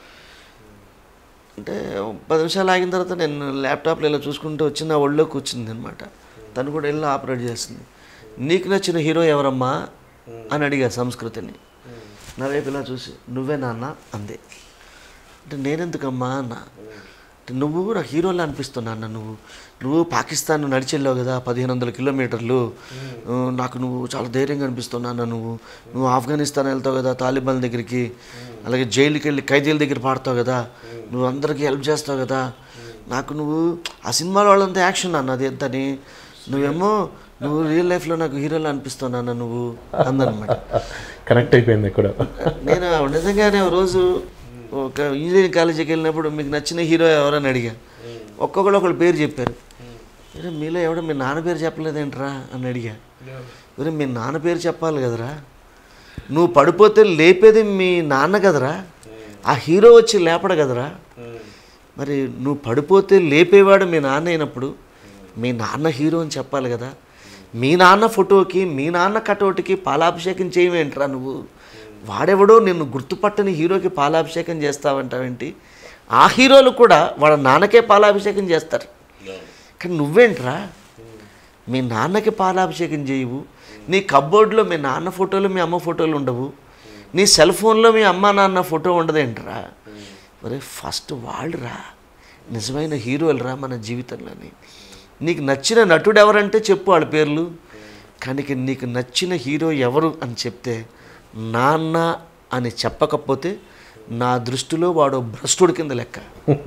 అంటే ఒక పది నిమిషాలు ఆగిన తర్వాత నేను ల్యాప్టాప్లో ఇలా చూసుకుంటూ వచ్చి నా ఒళ్ళో కూర్చుంది అనమాట తను కూడా వెళ్ళి ఆపరేట్ చేస్తుంది నీకు నచ్చిన హీరో ఎవరమ్మా అని అడిగా సంస్కృతిని నా వైపు ఇలా చూసి నువ్వే నాన్న అందే అంటే నేనెందుకమ్మా అన్న అంటే నువ్వు నాకు హీరోలా అనిపిస్తున్నా అన్న నువ్వు నువ్వు పాకిస్తాన్ నడిచి వెళ్ళావు కదా పదిహేను వందల కిలోమీటర్లు ఆ, నాకు నువ్వు చాలా ధైర్యంగా అనిపిస్తున్నా అన్న నువ్వు నువ్వు ఆఫ్ఘనిస్తాన్ వెళ్తావు కదా తాలిబాన్ దగ్గరికి అలాగే జైలుకి వెళ్ళి ఖైదీల దగ్గర పాడతావు కదా నువ్వు అందరికీ హెల్ప్ చేస్తావు కదా నాకు నువ్వు ఆ సినిమాలో వాళ్ళంతా యాక్షన్ అన్న అది ఎంతని నువ్వేమో నువ్వు రియల్ లైఫ్లో నాకు హీరోలా అనిపిస్తున్నా అన్న నువ్వు అందనమాట కనెక్ట్ అయిపోయింది ఇక్కడ నేను నిజంగానే ఓ రోజు ఒక ఇంజనీరింగ్ కాలేజీకి వెళ్ళినప్పుడు మీకు నచ్చిన హీరో ఎవరని అడిగా ఒక్కొక్కరు ఒకళ్ళు పేరు చెప్పారు "అరే, మీలో ఎవడో మీ నాన్న పేరు చెప్పలేదేంట్రా అని అడిగా "ఒరే, మీ నాన్న పేరు చెప్పాలి కదరా నువ్వు పడిపోతే లేపేది మీ నాన్న కదరా ఆ హీరో వచ్చి లేపడు కదరా మరి నువ్వు పడిపోతే లేపేవాడు మీ నాన్న అయినప్పుడు మీ నాన్న హీరో అని చెప్పాలి కదా మీ నాన్న ఫోటోకి మీ నాన్న కటౌట్కి పాలాభిషేకం చేయవేంట్రా నువ్వు వాడెవడో నిన్ను గుర్తుపట్టని హీరోకి పాలాభిషేకం చేస్తావంటావేంటి ఆ హీరోలు కూడా వాళ్ళ నాన్నకే పాలాభిషేకం చేస్తారు కానీ నువ్వేంట్రా మీ నాన్నకి పాలాభిషేకం చేయవు నీ కబ్బోర్డ్లో మీ నాన్న ఫోటోలు మీ అమ్మ ఫోటోలు ఉండవు నీ సెల్ ఫోన్లో మీ అమ్మ నాన్న ఫోటో ఉండదేంట్రా మరి ఫస్ట్ వాళ్ళురా నిజమైన హీరోలురా మన జీవితంలోని నీకు నచ్చిన నటుడు ఎవరంటే చెప్పు వాళ్ళ పేర్లు కానీ నీకు నచ్చిన హీరో ఎవరు అని చెప్తే నాన్న అని చెప్పకపోతే నా దృష్టిలో వాడు భ్రష్టుడి కింద లెక్క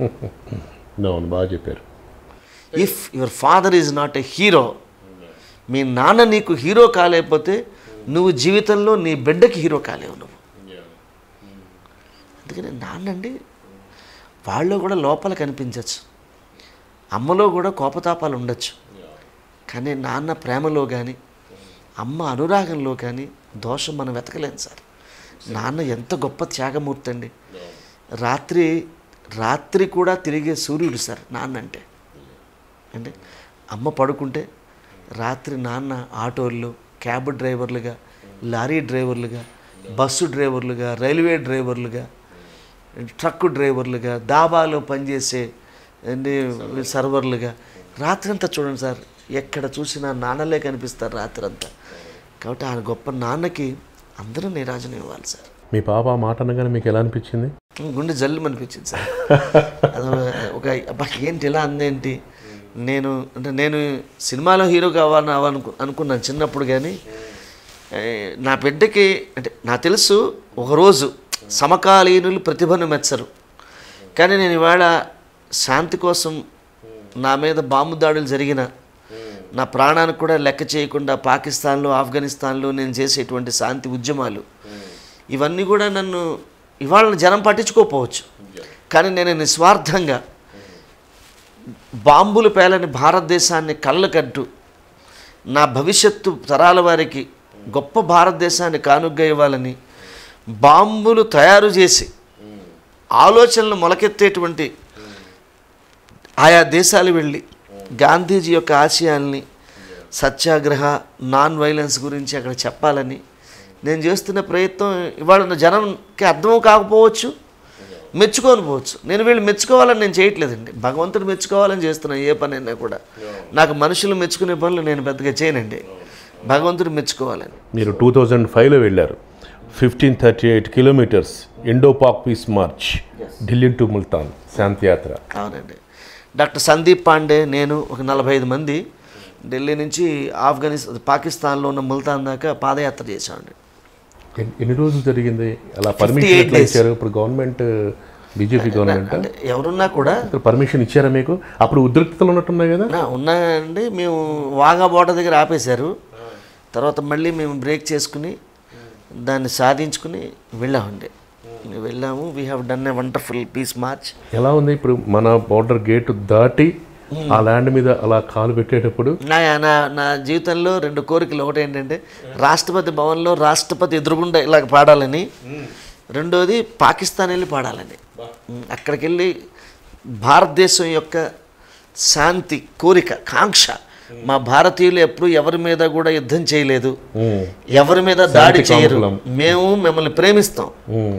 అవును బాగా చెప్పారు if your father is not a hero మీ నాన్న నీకు హీరో కాలేకపోతే నువ్వు జీవితంలో నీ బిడ్డకి హీరో కాలేవు నువ్వు అందుకని నాన్నండి వాళ్ళలో కూడా లోపల కనిపించవచ్చు అమ్మలో కూడా కోపతాపాలు ఉండొచ్చు కానీ నాన్న ప్రేమలో కానీ అమ్మ అనురాగంలో కానీ దోషం మనం వెతకలేం సార్ నాన్న ఎంత గొప్ప త్యాగమూర్తి అండి రాత్రి రాత్రి కూడా తిరిగే సూర్యుడు సార్ నాన్న అంటే అంటే అమ్మ పడుకుంటే రాత్రి నాన్న ఆటోల్లో క్యాబ్ డ్రైవర్లుగా లారీ డ్రైవర్లుగా బస్సు డ్రైవర్లుగా రైల్వే డ్రైవర్లుగా ట్రక్ డ్రైవర్లుగా దాబాలో పనిచేసే ఏంటి సర్వర్లుగా రాత్రంతా చూడండి సార్ ఎక్కడ చూసినా నాన్నలే కనిపిస్తారు రాత్రంతా కాబట్టి ఆ గొప్ప నాన్నకి అందరూ నీరాజనం ఇవ్వాలి సార్ మీ పాప ఆ మాట అనగానే మీకు ఎలా అనిపించింది గుండె జల్లు అనిపించింది సార్ అది ఒక అబ్బా ఏంటి ఇలా అందేంటి నేను అంటే నేను సినిమాలో హీరో కావాలని అవ్వాలనుకు అనుకున్నాను చిన్నప్పుడు కానీ ఏ, నా బిడ్డకి అంటే నాకు తెలుసు ఒకరోజు సమకాలీనులు ప్రతిభను మెచ్చరు కానీ నేను ఇవాళ శాంతి కోసం నా మీద బాంబు దాడులు జరిగిన నా ప్రాణానికి కూడా లెక్క చేయకుండా పాకిస్తాన్లో ఆఫ్ఘనిస్తాన్లో నేను చేసేటువంటి శాంతి ఉద్యమాలు ఇవన్నీ కూడా నన్ను ఇవాళ జనం పట్టించుకోకపోవచ్చు కానీ నేను నిస్వార్థంగా బాంబులు పేలని భారతదేశాన్ని కళ్ళకట్టు నా భవిష్యత్తు తరాల వారికి గొప్ప భారతదేశాన్ని కానుగ్గా ఇవ్వాలని బాంబులు తయారు చేసి ఆలోచనలు మొలకెత్తేటువంటి ఆయా దేశాలు వెళ్ళి గాంధీజీ యొక్క ఆశయాల్ని సత్యాగ్రహ నాన్ వైలెన్స్ గురించి అక్కడ చెప్పాలని నేను చేస్తున్న ప్రయత్నం ఇవాళ ఉన్న జనంకి అర్థం కాకపోవచ్చు మెచ్చుకోని పోవచ్చు నేను వీళ్ళు మెచ్చుకోవాలని నేను చేయట్లేదండి భగవంతుడు మెచ్చుకోవాలని చేస్తున్నాను ఏ పనైనా కూడా నాకు మనుషులు మెచ్చుకునే పనులు నేను పెద్దగా చేయనండి భగవంతుడు మెచ్చుకోవాలని మీరు టూ థౌజండ్ ఫైవ్లో వెళ్ళారు fifteen thirty eight kilometres Indo Pak peace march Delhi to Multan శాంతియాత్ర అవునండి డాక్టర్ సందీప్ పాండే నేను ఒక నలభై ఐదు మంది ఢిల్లీ నుంచి ఆఫ్ఘనిస్తాన్ పాకిస్తాన్లో ఉన్న ముల్తాన్ దాకా పాదయాత్ర చేశామండి ఎన్ని- ఎన్ని రోజులు జరిగింది అలా పర్మిషన్ 58 ఎట్లా days. ఇచ్చారు ఇప్పుడు గవర్నమెంట్ బీజేపీ గవర్నమెంట్ అంటే ఎవరున్నా కూడా పర్మిషన్ ఇచ్చారా మీకు అప్పుడు ఉద్రిక్తలు ఉన్నట్టున్నాయి కదా నా ఉన్నాయండి మేము వాగా బోట దగ్గర ఆపేశారు తర్వాత మళ్ళీ మేము బ్రేక్ చేసుకుని దాన్ని సాధించుకుని వెళ్ళామండి వెళ్ళాము we have done a wonderful peace march ఎలా ఉంది ఇప్పుడు మన బార్డర్ గేట్ దాటి ఆ ల్యాండ్ మీద అలా కాలు పెట్టేటప్పుడు నా నా నా జీవితంలో రెండు కోరికలు ఒకటి ఏంటంటే రాష్ట్రపతి భవన్లో రాష్ట్రపతి ఎదురుగుండా ఇలాగ పాడాలని రెండోది పాకిస్తాన్ వెళ్ళి పాడాలని ఉమ్, అక్కడికి వెళ్ళి భారతదేశం యొక్క శాంతి కోరిక కాంక్ష మా భారతీయులు ఎప్పుడు ఎవరి మీద కూడా యుద్ధం చేయలేదు ఉమ్, ఎవరి మీద దాడి శాంతి చేయరు కాముకులం. మేము మిమ్మల్ని ప్రేమిస్తాం ఉమ్,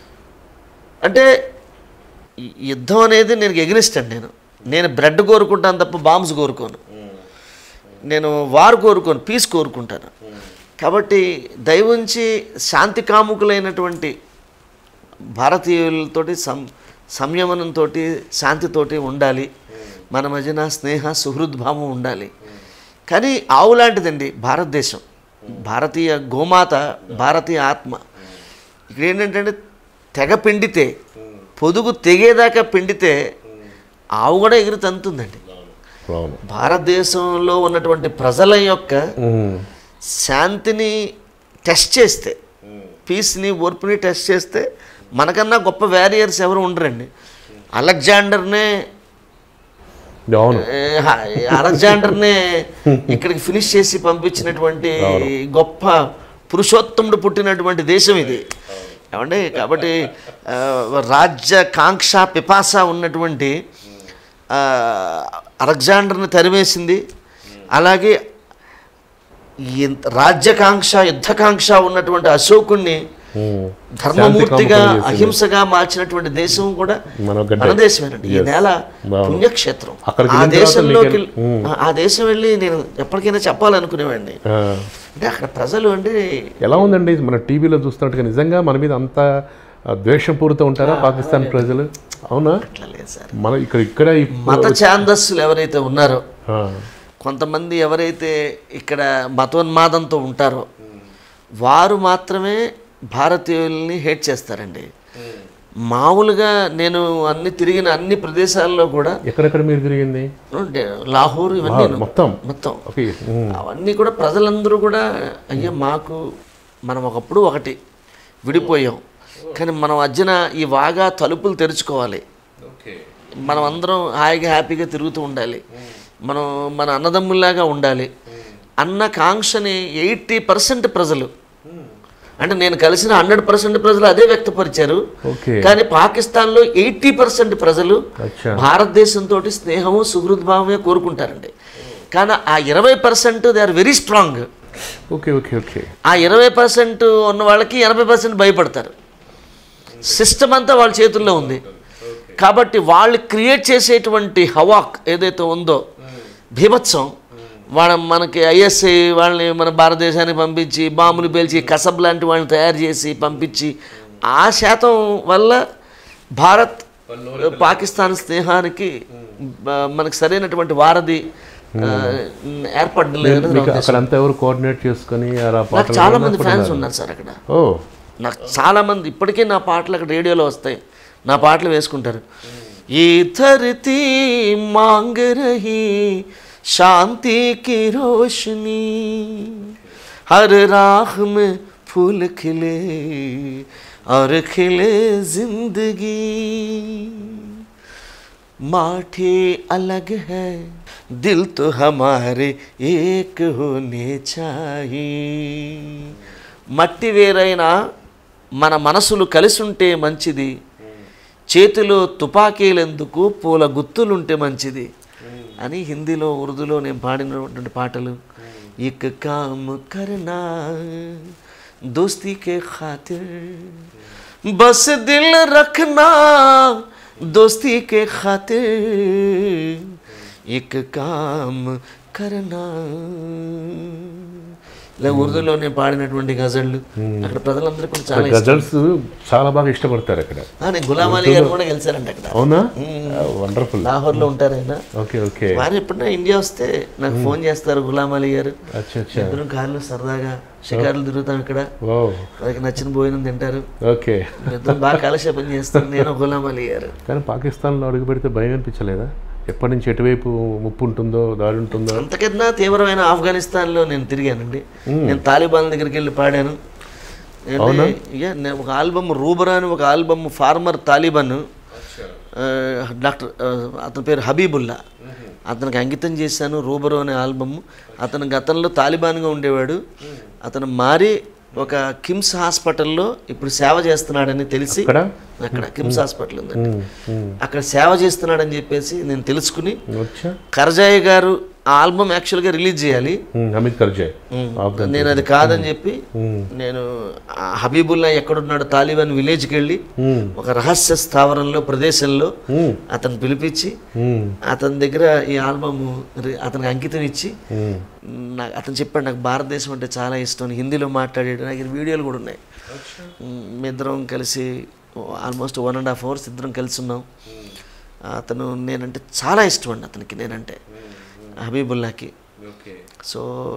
అంటే ఈ యుద్ధం అనేది నేను ఎగ్నిస్ట్ అండి నేను నేను బ్రెడ్ కోరుకుంటాను తప్ప బాంబ్స్ కోరుకోను నేను వారు కోరుకోను పీస్ కోరుకుంటాను కాబట్టి దయవుంచి శాంతి కాముకులైనటువంటి భారతీయులతోటి సం సంయమనంతో శాంతితోటి ఉండాలి మన మధ్యన స్నేహ సుహృద్భావం ఉండాలి కానీ ఆవు లాంటిదండి భారతదేశం భారతీయ గోమాత భారతీయ ఆత్మ ఇక్కడ ఏంటంటే తెగ పిండితే పొదుగు తెగేదాకా పిండితే ఆవు కూడా ఎగిరి తంతుందండి అవును భారతదేశంలో ఉన్నటువంటి ప్రజల యొక్క ఉమ్, శాంతిని టెస్ట్ చేస్తే పీస్ని ఓర్పుని టెస్ట్ చేస్తే మనకన్నా గొప్ప వ్యారియర్స్ ఎవరు ఉండరండి అలెగ్జాండర్నే అవును ఏ, హ- అలెగ్జాండర్నే ఇక్కడికి ఫినిష్ చేసి పంపించినటువంటి గొప్ప పురుషోత్తముడు పుట్టినటువంటి దేశం ఇది ఏమండి కాబట్టి ఆ, రాజ్య కాంక్ష పిపాస ఉన్నటువంటి ఆ, అలెగ్జాండర్ని తరిమేసింది అలాగే ఈ రాజ్యకాంక్ష యుద్ధకాంక్ష ఉన్నటువంటి అశోకుణ్ణి ఉమ్. ధర్మమూర్తిగా శాంతి కాముకులు చేసింది. అహింసగా మార్చినటువంటి దేశం కూడా మన గడ్డ. మన దేశమేనండి ఈ నేల బాగుంది. పుణ్యక్షేత్రం అక్కడికి ఆ వెళ్ళిన తర్వాత దేశంలోకి మీకు- ఆ- ఆ దేశం వెళ్ళి నేను ఎప్పటికైనా చెప్పాలనుకునేవాడిని ఆ. అంటే అక్కడ ప్రజలు అంటే ఎలా ఉందండి మన టీవీలో చూస్తున్నట్టుగా నిజంగా మన మీద అంత ఆ, ద్వేషం పూరితో ఉంటారా పాకిస్తాన్ ప్రజలు అవునా అట్లా లేదు సార్ మన ఇక్కడ ఇక్కడ ఈ- మత ఛాందస్సులు ఎవరైతే ఉన్నారో ఆ, కొంతమంది ఎవరైతే ఇక్కడ మతోన్మాదంతో ఉంటారో వారు మాత్రమే భారతీయుల్ని హేట్ చేస్తారండి మామూలుగా నేను అన్ని తిరిగిన అన్ని ప్రదేశాల్లో కూడా ఎక్కడెక్కడ మీరు తిరిగింది అంటే లాహోర్ ఇవన్నీ మొత్తం మొత్తం ఓకే ఉమ్. అవన్నీ కూడా ప్రజలందరూ కూడా అయ్యా మాకు మనం ఒకప్పుడు ఒకటి విడిపోయాం కానీ మనం మధ్యన ఈ వాగా తలుపులు తెరుచుకోవాలి మనం అందరం హాయిగా హ్యాపీగా తిరుగుతూ ఉండాలి మనం మన అన్నదమ్ముల్లాగా ఉండాలి అన్న కాంక్షని ఎయిటీ పర్సెంట్ ప్రజలు అంటే నేను కలిసిన హండ్రెడ్ పర్సెంట్ ప్రజలు అదే వ్యక్తపరిచారు ఓకే కానీ పాకిస్తాన్లో ఎయిటీ పర్సెంట్ ప్రజలు అచ్చా భారతదేశంతో స్నేహము సుహృద్భావమే కోరుకుంటారండి కానీ ఆ ఇరవై percent they are very strong okay okay okay ఆ ఇరవై పర్సెంట్ ఉన్న వాళ్ళకి ఎనభై పర్సెంట్ భయపడతారు సిస్టమ్ అంతా వాళ్ళ చేతుల్లో ఉంది కాబట్టి వాళ్ళు క్రియేట్ చేసేటువంటి హవాక్ ఏదైతే ఉందో భీభత్సం వాళ్ళ మనకి ఐఎస్ఐ వాళ్ళని మన భారతదేశానికి పంపించి బాంబులు పేల్చి కసబ్ లాంటి వాళ్ళని తయారు చేసి పంపించి ఆ శాతం వల్ల భారత్ పాకిస్తాన్ స్నేహానికి బ- మనకి సరైనటువంటి వారధి ఆ, ఏర్పడలేదు మీకు అక్కడ అంతా ఎవరు కోఆర్డినేట్ చేసుకొని అలా నాకు పాటలు చాలా మంది ఫ్యాన్స్ ఉన్నారు సార్ అక్కడ ఓ నాకు చాలా మంది ఇప్పటికీ నా పాటలు అక్కడ రేడియోలో వస్తాయి నా పాటలు వేసుకుంటారు ఈ ధరతీ మాంగ్ రహీ శాంతి కి రోషనీ హర్ రాహ్ మే ఫూల్ ఖిలే और खिले जिंदगी माठे अलग है दिल तो हमारे एक होने चाहिए మట్టి వేరైనా మన మనసులు కలిసి ఉంటే మంచిది చేతిలో తుపాకీలెందుకు పూల గుత్తులుంటే మంచిది అని హిందీలో ఉర్దూలో నేను పాడినటువంటి పాటలు ఇక కామ్ కర్నా దోస్తీ కే ఖాతిర్ బస్ దిల్ రఖనా దోస్తీ కే ఖాతిర్ ఇక కామ్ కర్నా ఇలా ఉర్దూలో నేను పాడినటువంటి గజళ్ళు అక్కడ ప్రజలందరూ కూడా చాలా ఇష్టం. గజల్స్ చాలా బాగా ఇష్టపడతారు అక్కడ ఆ, నేను గులాం అలీ గారు కూడా గెలిచారంట అక్కడ అవునా వండర్ఫుల్ లాహోర్లో ఉంటారు ఆయన ఓకే ఓకే వారు ఎప్పుడైనా ఇండియా వస్తే నాకు ఫోన్ చేస్తారు గులాం అలీ గారు అచ్చా అచ్చా ఇద్దరం కార్లు సరదాగా షికారులు తిరుగుతాం ఇక్కడ ఓ వారికి నచ్చిన భోజనం తింటారు ఓకే ఇద్దరం బాగా కాలక్షేపం చేస్తాం నేను గులాం అలీ గారు కానీ పాకిస్తాన్లో అడుగు పెడితే భయం అనిపించలేదా ఎప్పటి నుంచి ఎటువైపు ముప్పు ఉంటుందో దాడి ఉంటుందో అంతకన్నా తీవ్రమైన ఆఫ్ఘనిస్తాన్లో నేను తిరిగానండి నేను తాలిబాన్ దగ్గరికి వెళ్ళి పాడాను ఏంటి, ఇక నేను ఒక ఆల్బమ్ రూబరా అని ఒక ఆల్బమ్ ఫార్మర్ తాలిబాన్ ఆ, డాక్టర్ ఆ, అతని పేరు హబీబుల్లా అతనికి అంకితం చేశాను రూబరో అనే ఆల్బమ్ అతను గతంలో తాలిబాన్గా ఉండేవాడు అతను మారి ఒక కిమ్స్ హాస్పిటల్లో ఇప్పుడు సేవ చేస్తున్నాడని తెలిసి ఇక్కడ అక్కడ కిమ్స్ హాస్పిటల్ ఉందండి అక్కడ సేవ చేస్తున్నాడని చెప్పేసి నేను తెలుసుకుని వచ్చా కర్జాయి గారు ఆ ఆల్బమ్ యాక్చువల్గా రిలీజ్ చేయాలి ఉమ్, అమిత్ కర్జాయ్ ఆఫ్ఘన్ నేను అది కాదని చెప్పి నేను ఆ హబీబుల్లా ఎక్కడున్నాడు తాలిబాన్ విలేజ్కి వెళ్ళి ఉమ్, ఒక రహస్య స్థావరంలో ప్రదేశంలో ఉమ్, అతను పిలిపించి ఉమ్, అతని దగ్గర ఈ ఆల్బమ్ అతనికి అంకితం ఇచ్చి ఉమ్. నాకు అతను చెప్పాడు నాకు భారతదేశం అంటే చాలా ఇష్టం హిందీలో మాట్లాడాడు నాకు ఈ వీడియోలు కూడా ఉన్నాయి మ్, మీ ఇద్దరం కలిసి almost one and half hours ఇద్దరం కలిసి ఉన్నాం అతను నేనంటే చాలా ఇష్టం అండి అతనికి నేనంటే హబీబుల్లాకి సో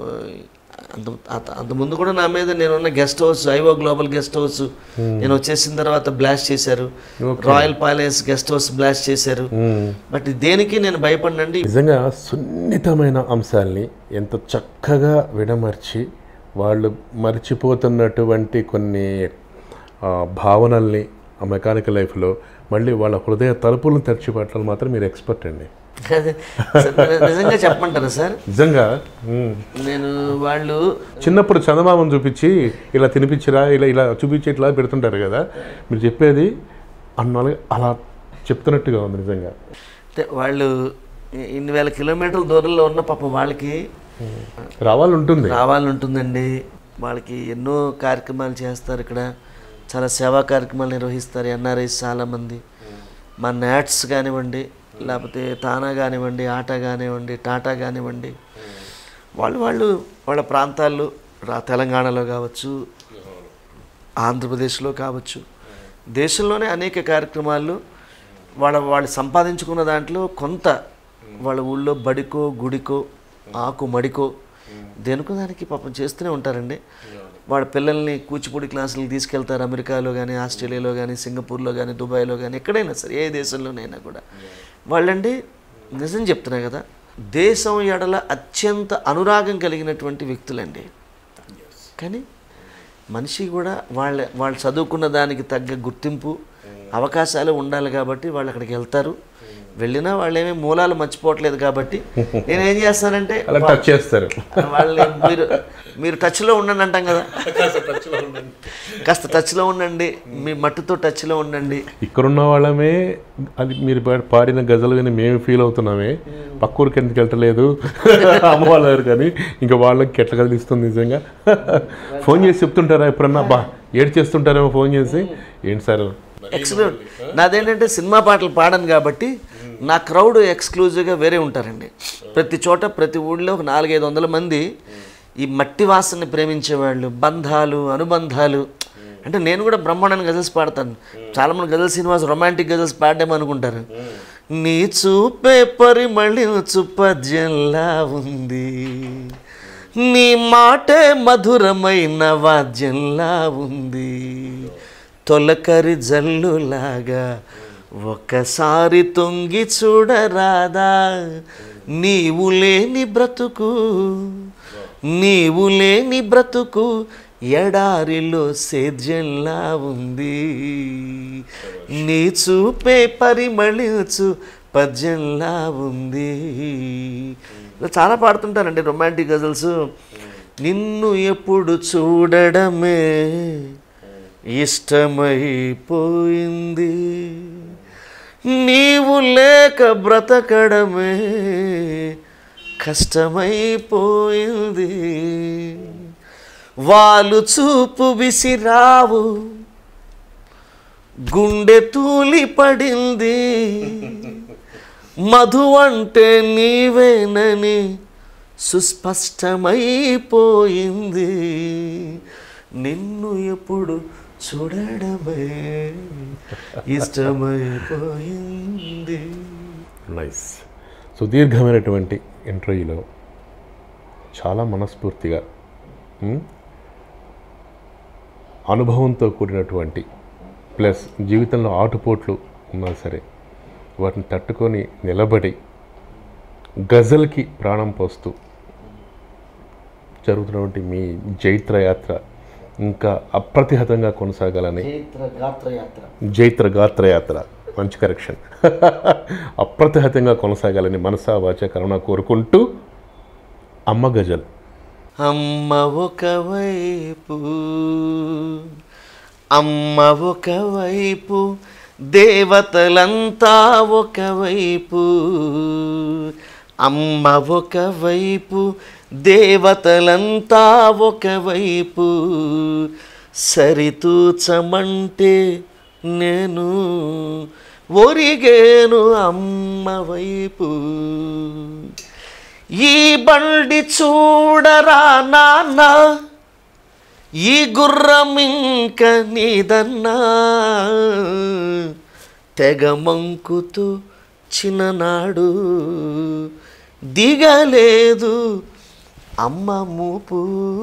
అంత అత- అంత ముందు కూడా నా మీద నేనున్న గెస్ట్ హౌస్ ఐవో గ్లోబల్ గెస్ట్ హౌస్ నేను వచ్చేసిన తర్వాత బ్లాస్ట్ చేశారు royal palace guest house blast చేశారు ఉమ్. బట్ దేనికి నేను భయపడినండి నిజంగా సున్నితమైన అంశాల్ని ఎంత చక్కగా విడమర్చి వాళ్ళు మర్చిపోతున్నటువంటి కొన్ని ఆ, భావనల్ని ఆ మెకానికల్ లైఫ్లో మళ్ళీ వాళ్ళ హృదయ తలుపులను తెరిచిపెట్టడం మాత్రం మీరు ఎక్స్పర్ట్ అండి అదే. సార్, నిజంగా చెప్పమంటారా సార్ నిజంగా ఉమ్. నేను వాళ్ళు చిన్నప్పుడు చందమామను చూపించి ఇలా తినిపించిరా ఇలా ఇలా చూపించి ఇట్లా పెడుతుంటారు కదా మీరు చెప్పేది అన్న అలా చెప్తున్నట్టుగా ఉంది నిజంగా అంటే వాళ్ళు ఇన్ని వేల కిలోమీటర్ల దూరంలో ఉన్న పాపం వాళ్ళకి రావాలి ఉంటుంది రావాలని ఉంటుందండి వాళ్ళకి ఎన్నో కార్యక్రమాలు చేస్తారు ఇక్కడ చాలా సేవా కార్యక్రమాలు నిర్వహిస్తారు ఎన్ఆర్ఐస్ చాలామంది మా నాట్స్ కానివ్వండి లేకపోతే తానా కానివ్వండి ఆటా కానివ్వండి టాటా కానివ్వండి వాళ్ళు వాళ్ళు వాళ్ళ ప్రాంతాల్లో రా తెలంగాణలో కావచ్చు ఆంధ్రప్రదేశ్లో కావచ్చు దేశంలోనే అనేక కార్యక్రమాలు వాళ్ళ వాళ్ళు సంపాదించుకున్న దాంట్లో కొంత వాళ్ళ ఊళ్ళో బడికో గుడికో ఆకు మడికో దేనికో దానికి పాపం చేస్తూనే ఉంటారండి వాళ్ళ పిల్లల్ని కూచిపూడి క్లాసులకు తీసుకెళ్తారు అమెరికాలో కానీ ఆస్ట్రేలియాలో కానీ సింగపూర్లో కానీ దుబాయ్లో కానీ ఎక్కడైనా సరే ఏ దేశంలోనైనా కూడా వాళ్ళండి నిజం చెప్తున్నా కదా దేశం ఎడల అత్యంత అనురాగం కలిగినటువంటి వ్యక్తులండి కానీ మనిషి కూడా వాళ్ళ వాళ్ళు చదువుకున్న దానికి తగ్గ గుర్తింపు అవకాశాలు ఉండాలి కాబట్టి వాళ్ళు అక్కడికి వెళ్తారు వెళ్ళినా వాళ్ళు ఏమీ మూలాలు మర్చిపోవట్లేదు కాబట్టి నేను ఏం చేస్తానంటే అలా టచ్ చేస్తారు వాళ్ళని మీరు మీరు టచ్లో ఉండండి అంటాం కదా కాస్త టచ్లో ఉండండి మీ మట్టితో టచ్లో ఉండండి ఇక్కడున్న వాళ్ళమే అది మీరు పా- పాడిన గజలు కానీ మేము ఫీల్ అవుతున్నామే పక్క ఊరికి ఎందుకు వెళ్ళలేదు అమ్మ వాళ్ళ దగ్గర కానీ ఇంకా వాళ్ళకి ఎట్లా కదిలిస్తుంది నిజంగా ఫోన్ చేసి చెప్తుంటారా ఎప్పుడన్నా బా ఏడు చేస్తుంటారేమో ఫోన్ చేసి ఏంటి సార్ ఎక్స్క్లూడ్ నాదేంటంటే సినిమా పాటలు పాడను కాబట్టి నా క్రౌడ్ ఎక్స్క్లూజివ్గా వేరే ఉంటారండి ప్రతి చోట ప్రతి ఊళ్ళో ఒక నాలుగైదు వందల మంది ఈ మట్టి వాసనని ప్రేమించేవాళ్ళు బంధాలు అనుబంధాలు అంటే నేను కూడా బ్రహ్మాండానికి గజల్స్ పాడతాను చాలామంది గజల్ శ్రీనివాస్ రొమాంటిక్ గజల్స్ పాడేమో అనుకుంటారు నీ చూపే పరిమళించు పద్యంలా ఉంది నీ మాటే మధురమైన వాద్యంలా ఉంది తొలకరి జల్లులాగా ఒకసారి తొంగి చూడరాదా నీవు లేని బ్రతుకు నీవు లేని బ్రతుకు ఎడారిలో సేద్యంలా ఉంది నీ చూపే పరిమళించు పద్యంలా ఉంది ఇలా చాలా పాడుతుంటానండి రొమాంటిక్ గజల్స్ నిన్ను ఎప్పుడు చూడడమే ఇష్టమైపోయింది నీవు లేక బ్రతకడమే కష్టమైపోయింది వాళ్ళు చూపు విసిరావు గుండె తూలి పడింది మధు అంటే నీవేనని సుస్పష్టమైపోయింది నిన్ను ఎప్పుడు చూడడమే ఇష్టమైపోయింది నైస్ సుదీర్ఘమైనటువంటి ఇంటర్వ్యూలో చాలా మనస్ఫూర్తిగా ఉమ్, అనుభవంతో కూడినటువంటి ప్లస్ జీవితంలో ఆటుపోట్లు ఉన్నా సరే వాటిని తట్టుకొని నిలబడి గజల్కి ప్రాణం పోస్తూ జరుగుతున్నటువంటి మీ జైత్ర యాత్ర ఇంకా అప్రతిహతంగా కొనసాగాలని చైత్ర గాత్ర యాత్ర జైత్ర గాత్ర యాత్ర మంచి కరెక్షన్ అప్రతిహతంగా కొనసాగాలని మనసా వాచ కరుణ కోరుకుంటూ అమ్మ గజల్ అమ్మ ఒకవైపు అమ్మ ఒకవైపు దేవతలంతా ఒకవైపు అమ్మ ఒకవైపు దేవతలంతా ఒకవైపు సరితూచమంటే నేను ఒరిగేను అమ్మ వైపు ఈ బండి చూడరా నాన్న ఈ గుర్రం ఇంక నీదన్నా తెగ మంకుతూ చిన్ననాడు దిగలేదు అమ్మ మూపు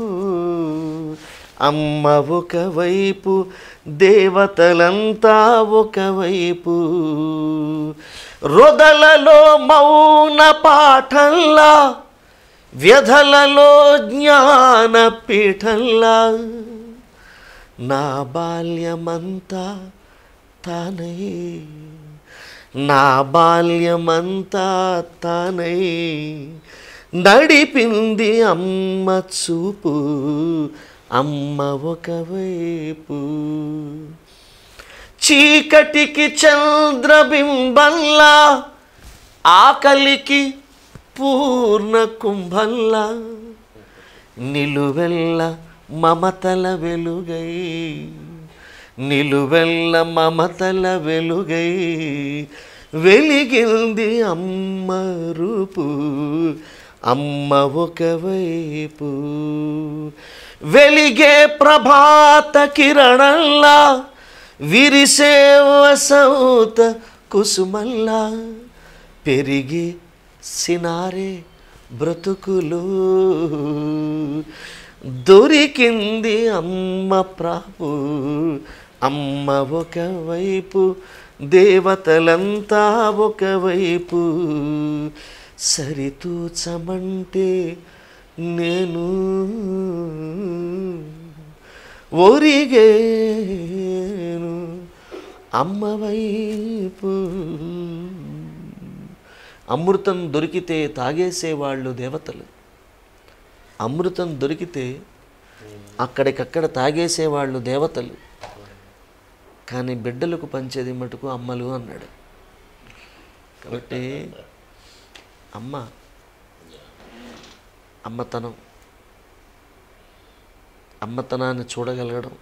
అమ్మ ఒకవైపు దేవతలంతా ఒకవైపు రొదలలో మౌన పాఠంలా వ్యధలలో జ్ఞాన పీఠంలా నా బాల్యమంతా తానై నా బాల్యమంతా తానై నడిపింది అమ్మ చూపు అమ్మ ఒకవైపు చీకటికి చంద్రబింబంలా ఆకలికి పూర్ణ కుంభంలా నిలువెల్ల మమతల వెలుగై నిలువెల్ల మమతల వెలుగై వెలిగింది అమ్మ రూపు అమ్మ ఒకవైపు వెలిగే ప్రభాత కిరణల్లా విరిసే వసౌత కుసుమల్లా పెరిగి సినారే బ్రతుకులు దొరికింది అమ్మ ప్రాపు అమ్మ ఒకవైపు దేవతలంతా ఒకవైపు సరితూచమంటే నేను ఒరిగేను అమ్మ వైపు అమృతం దొరికితే తాగేసేవాళ్ళు దేవతలు అమృతం దొరికితే అక్కడికక్కడ తాగేసేవాళ్ళు దేవతలు కానీ బిడ్డలకు పంచేది మటుకు అమ్మలు అన్నాడు కాబట్టి అమ్మ అమ్మతనం అమ్మతనాన్ని చూడగలగడం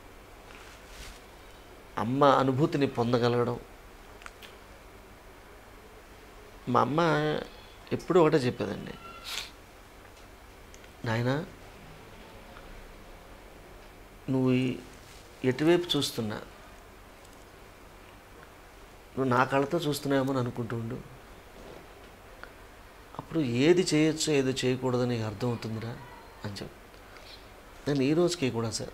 అమ్మ అనుభూతిని పొందగలగడం మా అమ్మ ఎప్పుడూ ఒకటే చెప్పేదండి నాయన నువ్వు ఈ- ఎటువైపు చూస్తున్నా నువ్వు నా కళ్ళతో చూస్తున్నావేమో అని అనుకుంటూ ఉండు అప్పుడు ఏది చేయొచ్చో ఏది చేయకూడదో నీకు అర్థమవుతుందిరా అని చెప్పి నేను ఈ రోజుకి కూడా సార్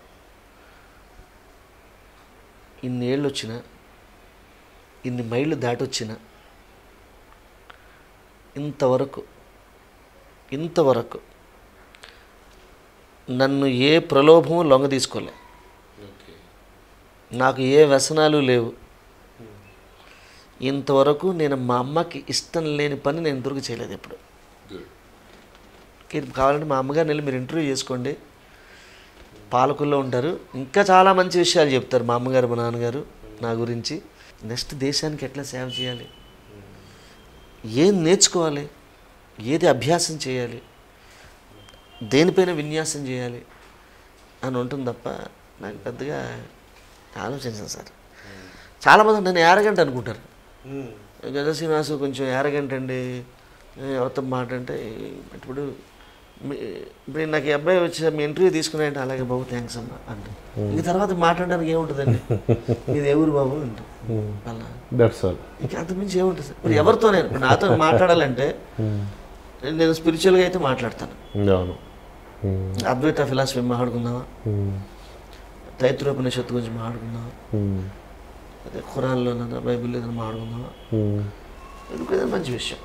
ఇన్ని ఏళ్ళు వచ్చినా ఇన్ని మైళ్ళు దాటొచ్చినా ఇంతవరకు ఇంతవరకు నన్ను ఏ ప్రలోభము లొంగ తీసుకోలే నాకు ఏ వ్యసనాలు లేవు ఇంతవరకు నేను మా అమ్మకి ఇష్టం లేని పని నేను ఇంతవరకు చేయలేదు ఎప్పుడు మీరు కావాలంటే మా అమ్మగారిని వెళ్ళి మీరు ఇంటర్వ్యూ చేసుకోండి పాలకుల్లో ఉంటారు ఇంకా చాలా మంచి విషయాలు చెప్తారు మా అమ్మగారు మా నాన్నగారు నా గురించి నెక్స్ట్ దేశానికి ఎట్లా సేవ చేయాలి ఏం నేర్చుకోవాలి ఏది అభ్యాసం చేయాలి దేనిపైన విన్యాసం చేయాలి అని ఉంటుంది తప్ప నాకు పెద్దగా ఆలోచించాను సార్ చాలామంది నన్ను యారగంట అనుకుంటారు గజ శ్రీనివాసు కొంచెం యారగంట అండి ఎవరితో మాట అంటే ఇప్పుడు మీ- ఇప్పుడు నాకు ఈ అబ్బాయి వచ్చి మీ ఇంటర్వ్యూ తీసుకున్నాయంటే అలాగే బాబు థ్యాంక్స్ అమ్మా అంటే ఇంక తర్వాత మాట్లాడడానికి ఏముంటుందండి మీది ఎవరు బాబు అంటే అలా దట్స్ ఆల్ ఇంకా అంతకుమించి ఏముంటుంది సార్ ఇప్పుడు ఎవరితో నేను ఇప్పుడు నాతో మాట్లాడాలంటే నేను స్పిరిచువల్గా అయితే మాట్లాడతాను అవును అద్వైత ఫిలాసఫీ మాట్లాడుకుందామా తైత్రోపనిషత్తు గురించి మాట్లాడుకుందామా అదే ఖురాన్లో బైబిల్లో ఏదైనా మాట్లాడుకుందామా ఎందుకు ఏదైనా మంచి విషయం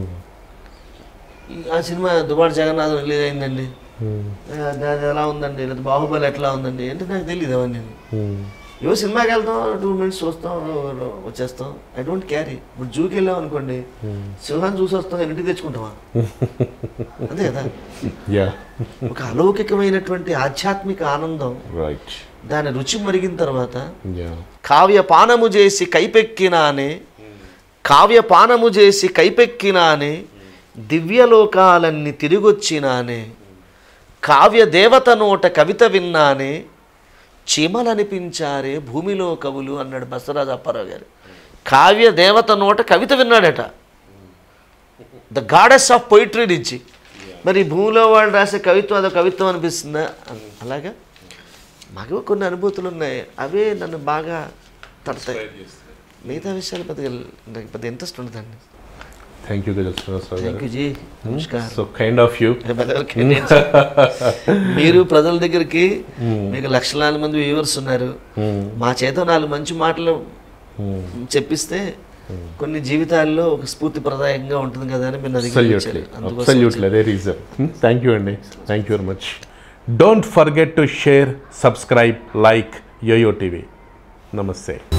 ఈ- ఆ సినిమా దుబాడు జగన్నాథం రిలీజ్ అయిందండి అది అది ఎలా ఉందండి లేదా బాహుబలి ఎట్లా ఉందండి అంటే నాకు తెలియదు అవన్నీ ఏవో సినిమాకి వెళ్తాం టూ మినిట్స్ చూస్తాం వచ్చేస్తాం ఐ డోంట్ క్యారీ ఇప్పుడు జూకి వెళ్ళాం అనుకోండి సింహాన్ని చూసి వస్తాం ఇంటికి తెచ్చుకుంటామా అంతే కదా యా ఒక అలౌకికమైనటువంటి ఆధ్యాత్మిక ఆనందం రైట్ దాని రుచి మరిగిన తర్వాత యా కావ్య పానము చేసి కైపెక్కినానే కావ్య పానము చేసి కైపెక్కినానే దివ్యలోకాలన్నీ తిరిగొచ్చినానే కావ్య దేవత నోట కవిత విన్నానే చీమలనిపించారే భూమిలో కవులు అన్నాడు బసవరాజు అప్పారావు గారు కావ్య దేవత నోట కవిత విన్నాడట ద గాడెస్ ఆఫ్ పొయిట్రీ నుంచి మరి భూమిలో వాళ్ళు రాసే కవిత్వం అదో కవిత్వం అనిపిస్తుందా అలాగా మాకు కొన్ని అనుభూతులు ఉన్నాయి అవే నన్ను బాగా తడతాయి మిగతా విషయాలు పెద్దగా నాకు పెద్ద ఇంట్రెస్ట్ ఉండదండి thank you Ghazal Srinivasarao thank గారు యూ జీ నమస్కారం సో కైండ్ ఆఫ్ యూ మీరు ప్రజల దగ్గరికి మీకు లక్షలాది మంది వ్యూవర్స్ ఉన్నారు మా చేత నాలుగు మంచి మాటలు చెప్పిస్తే కొన్ని జీవితాల్లో ఒక స్ఫూర్తిప్రదాయంగా ఉంటుంది కదా అని మీరు నా దగ్గరికి అబ్సల్యూట్లీ వచ్చారు. అందుకోసం అబ్సల్యూట్లీ అదే రీజన్ థ్యాంక్ యూ అండి thank you very much don't forget to share subscribe like YoYo TV నమస్తే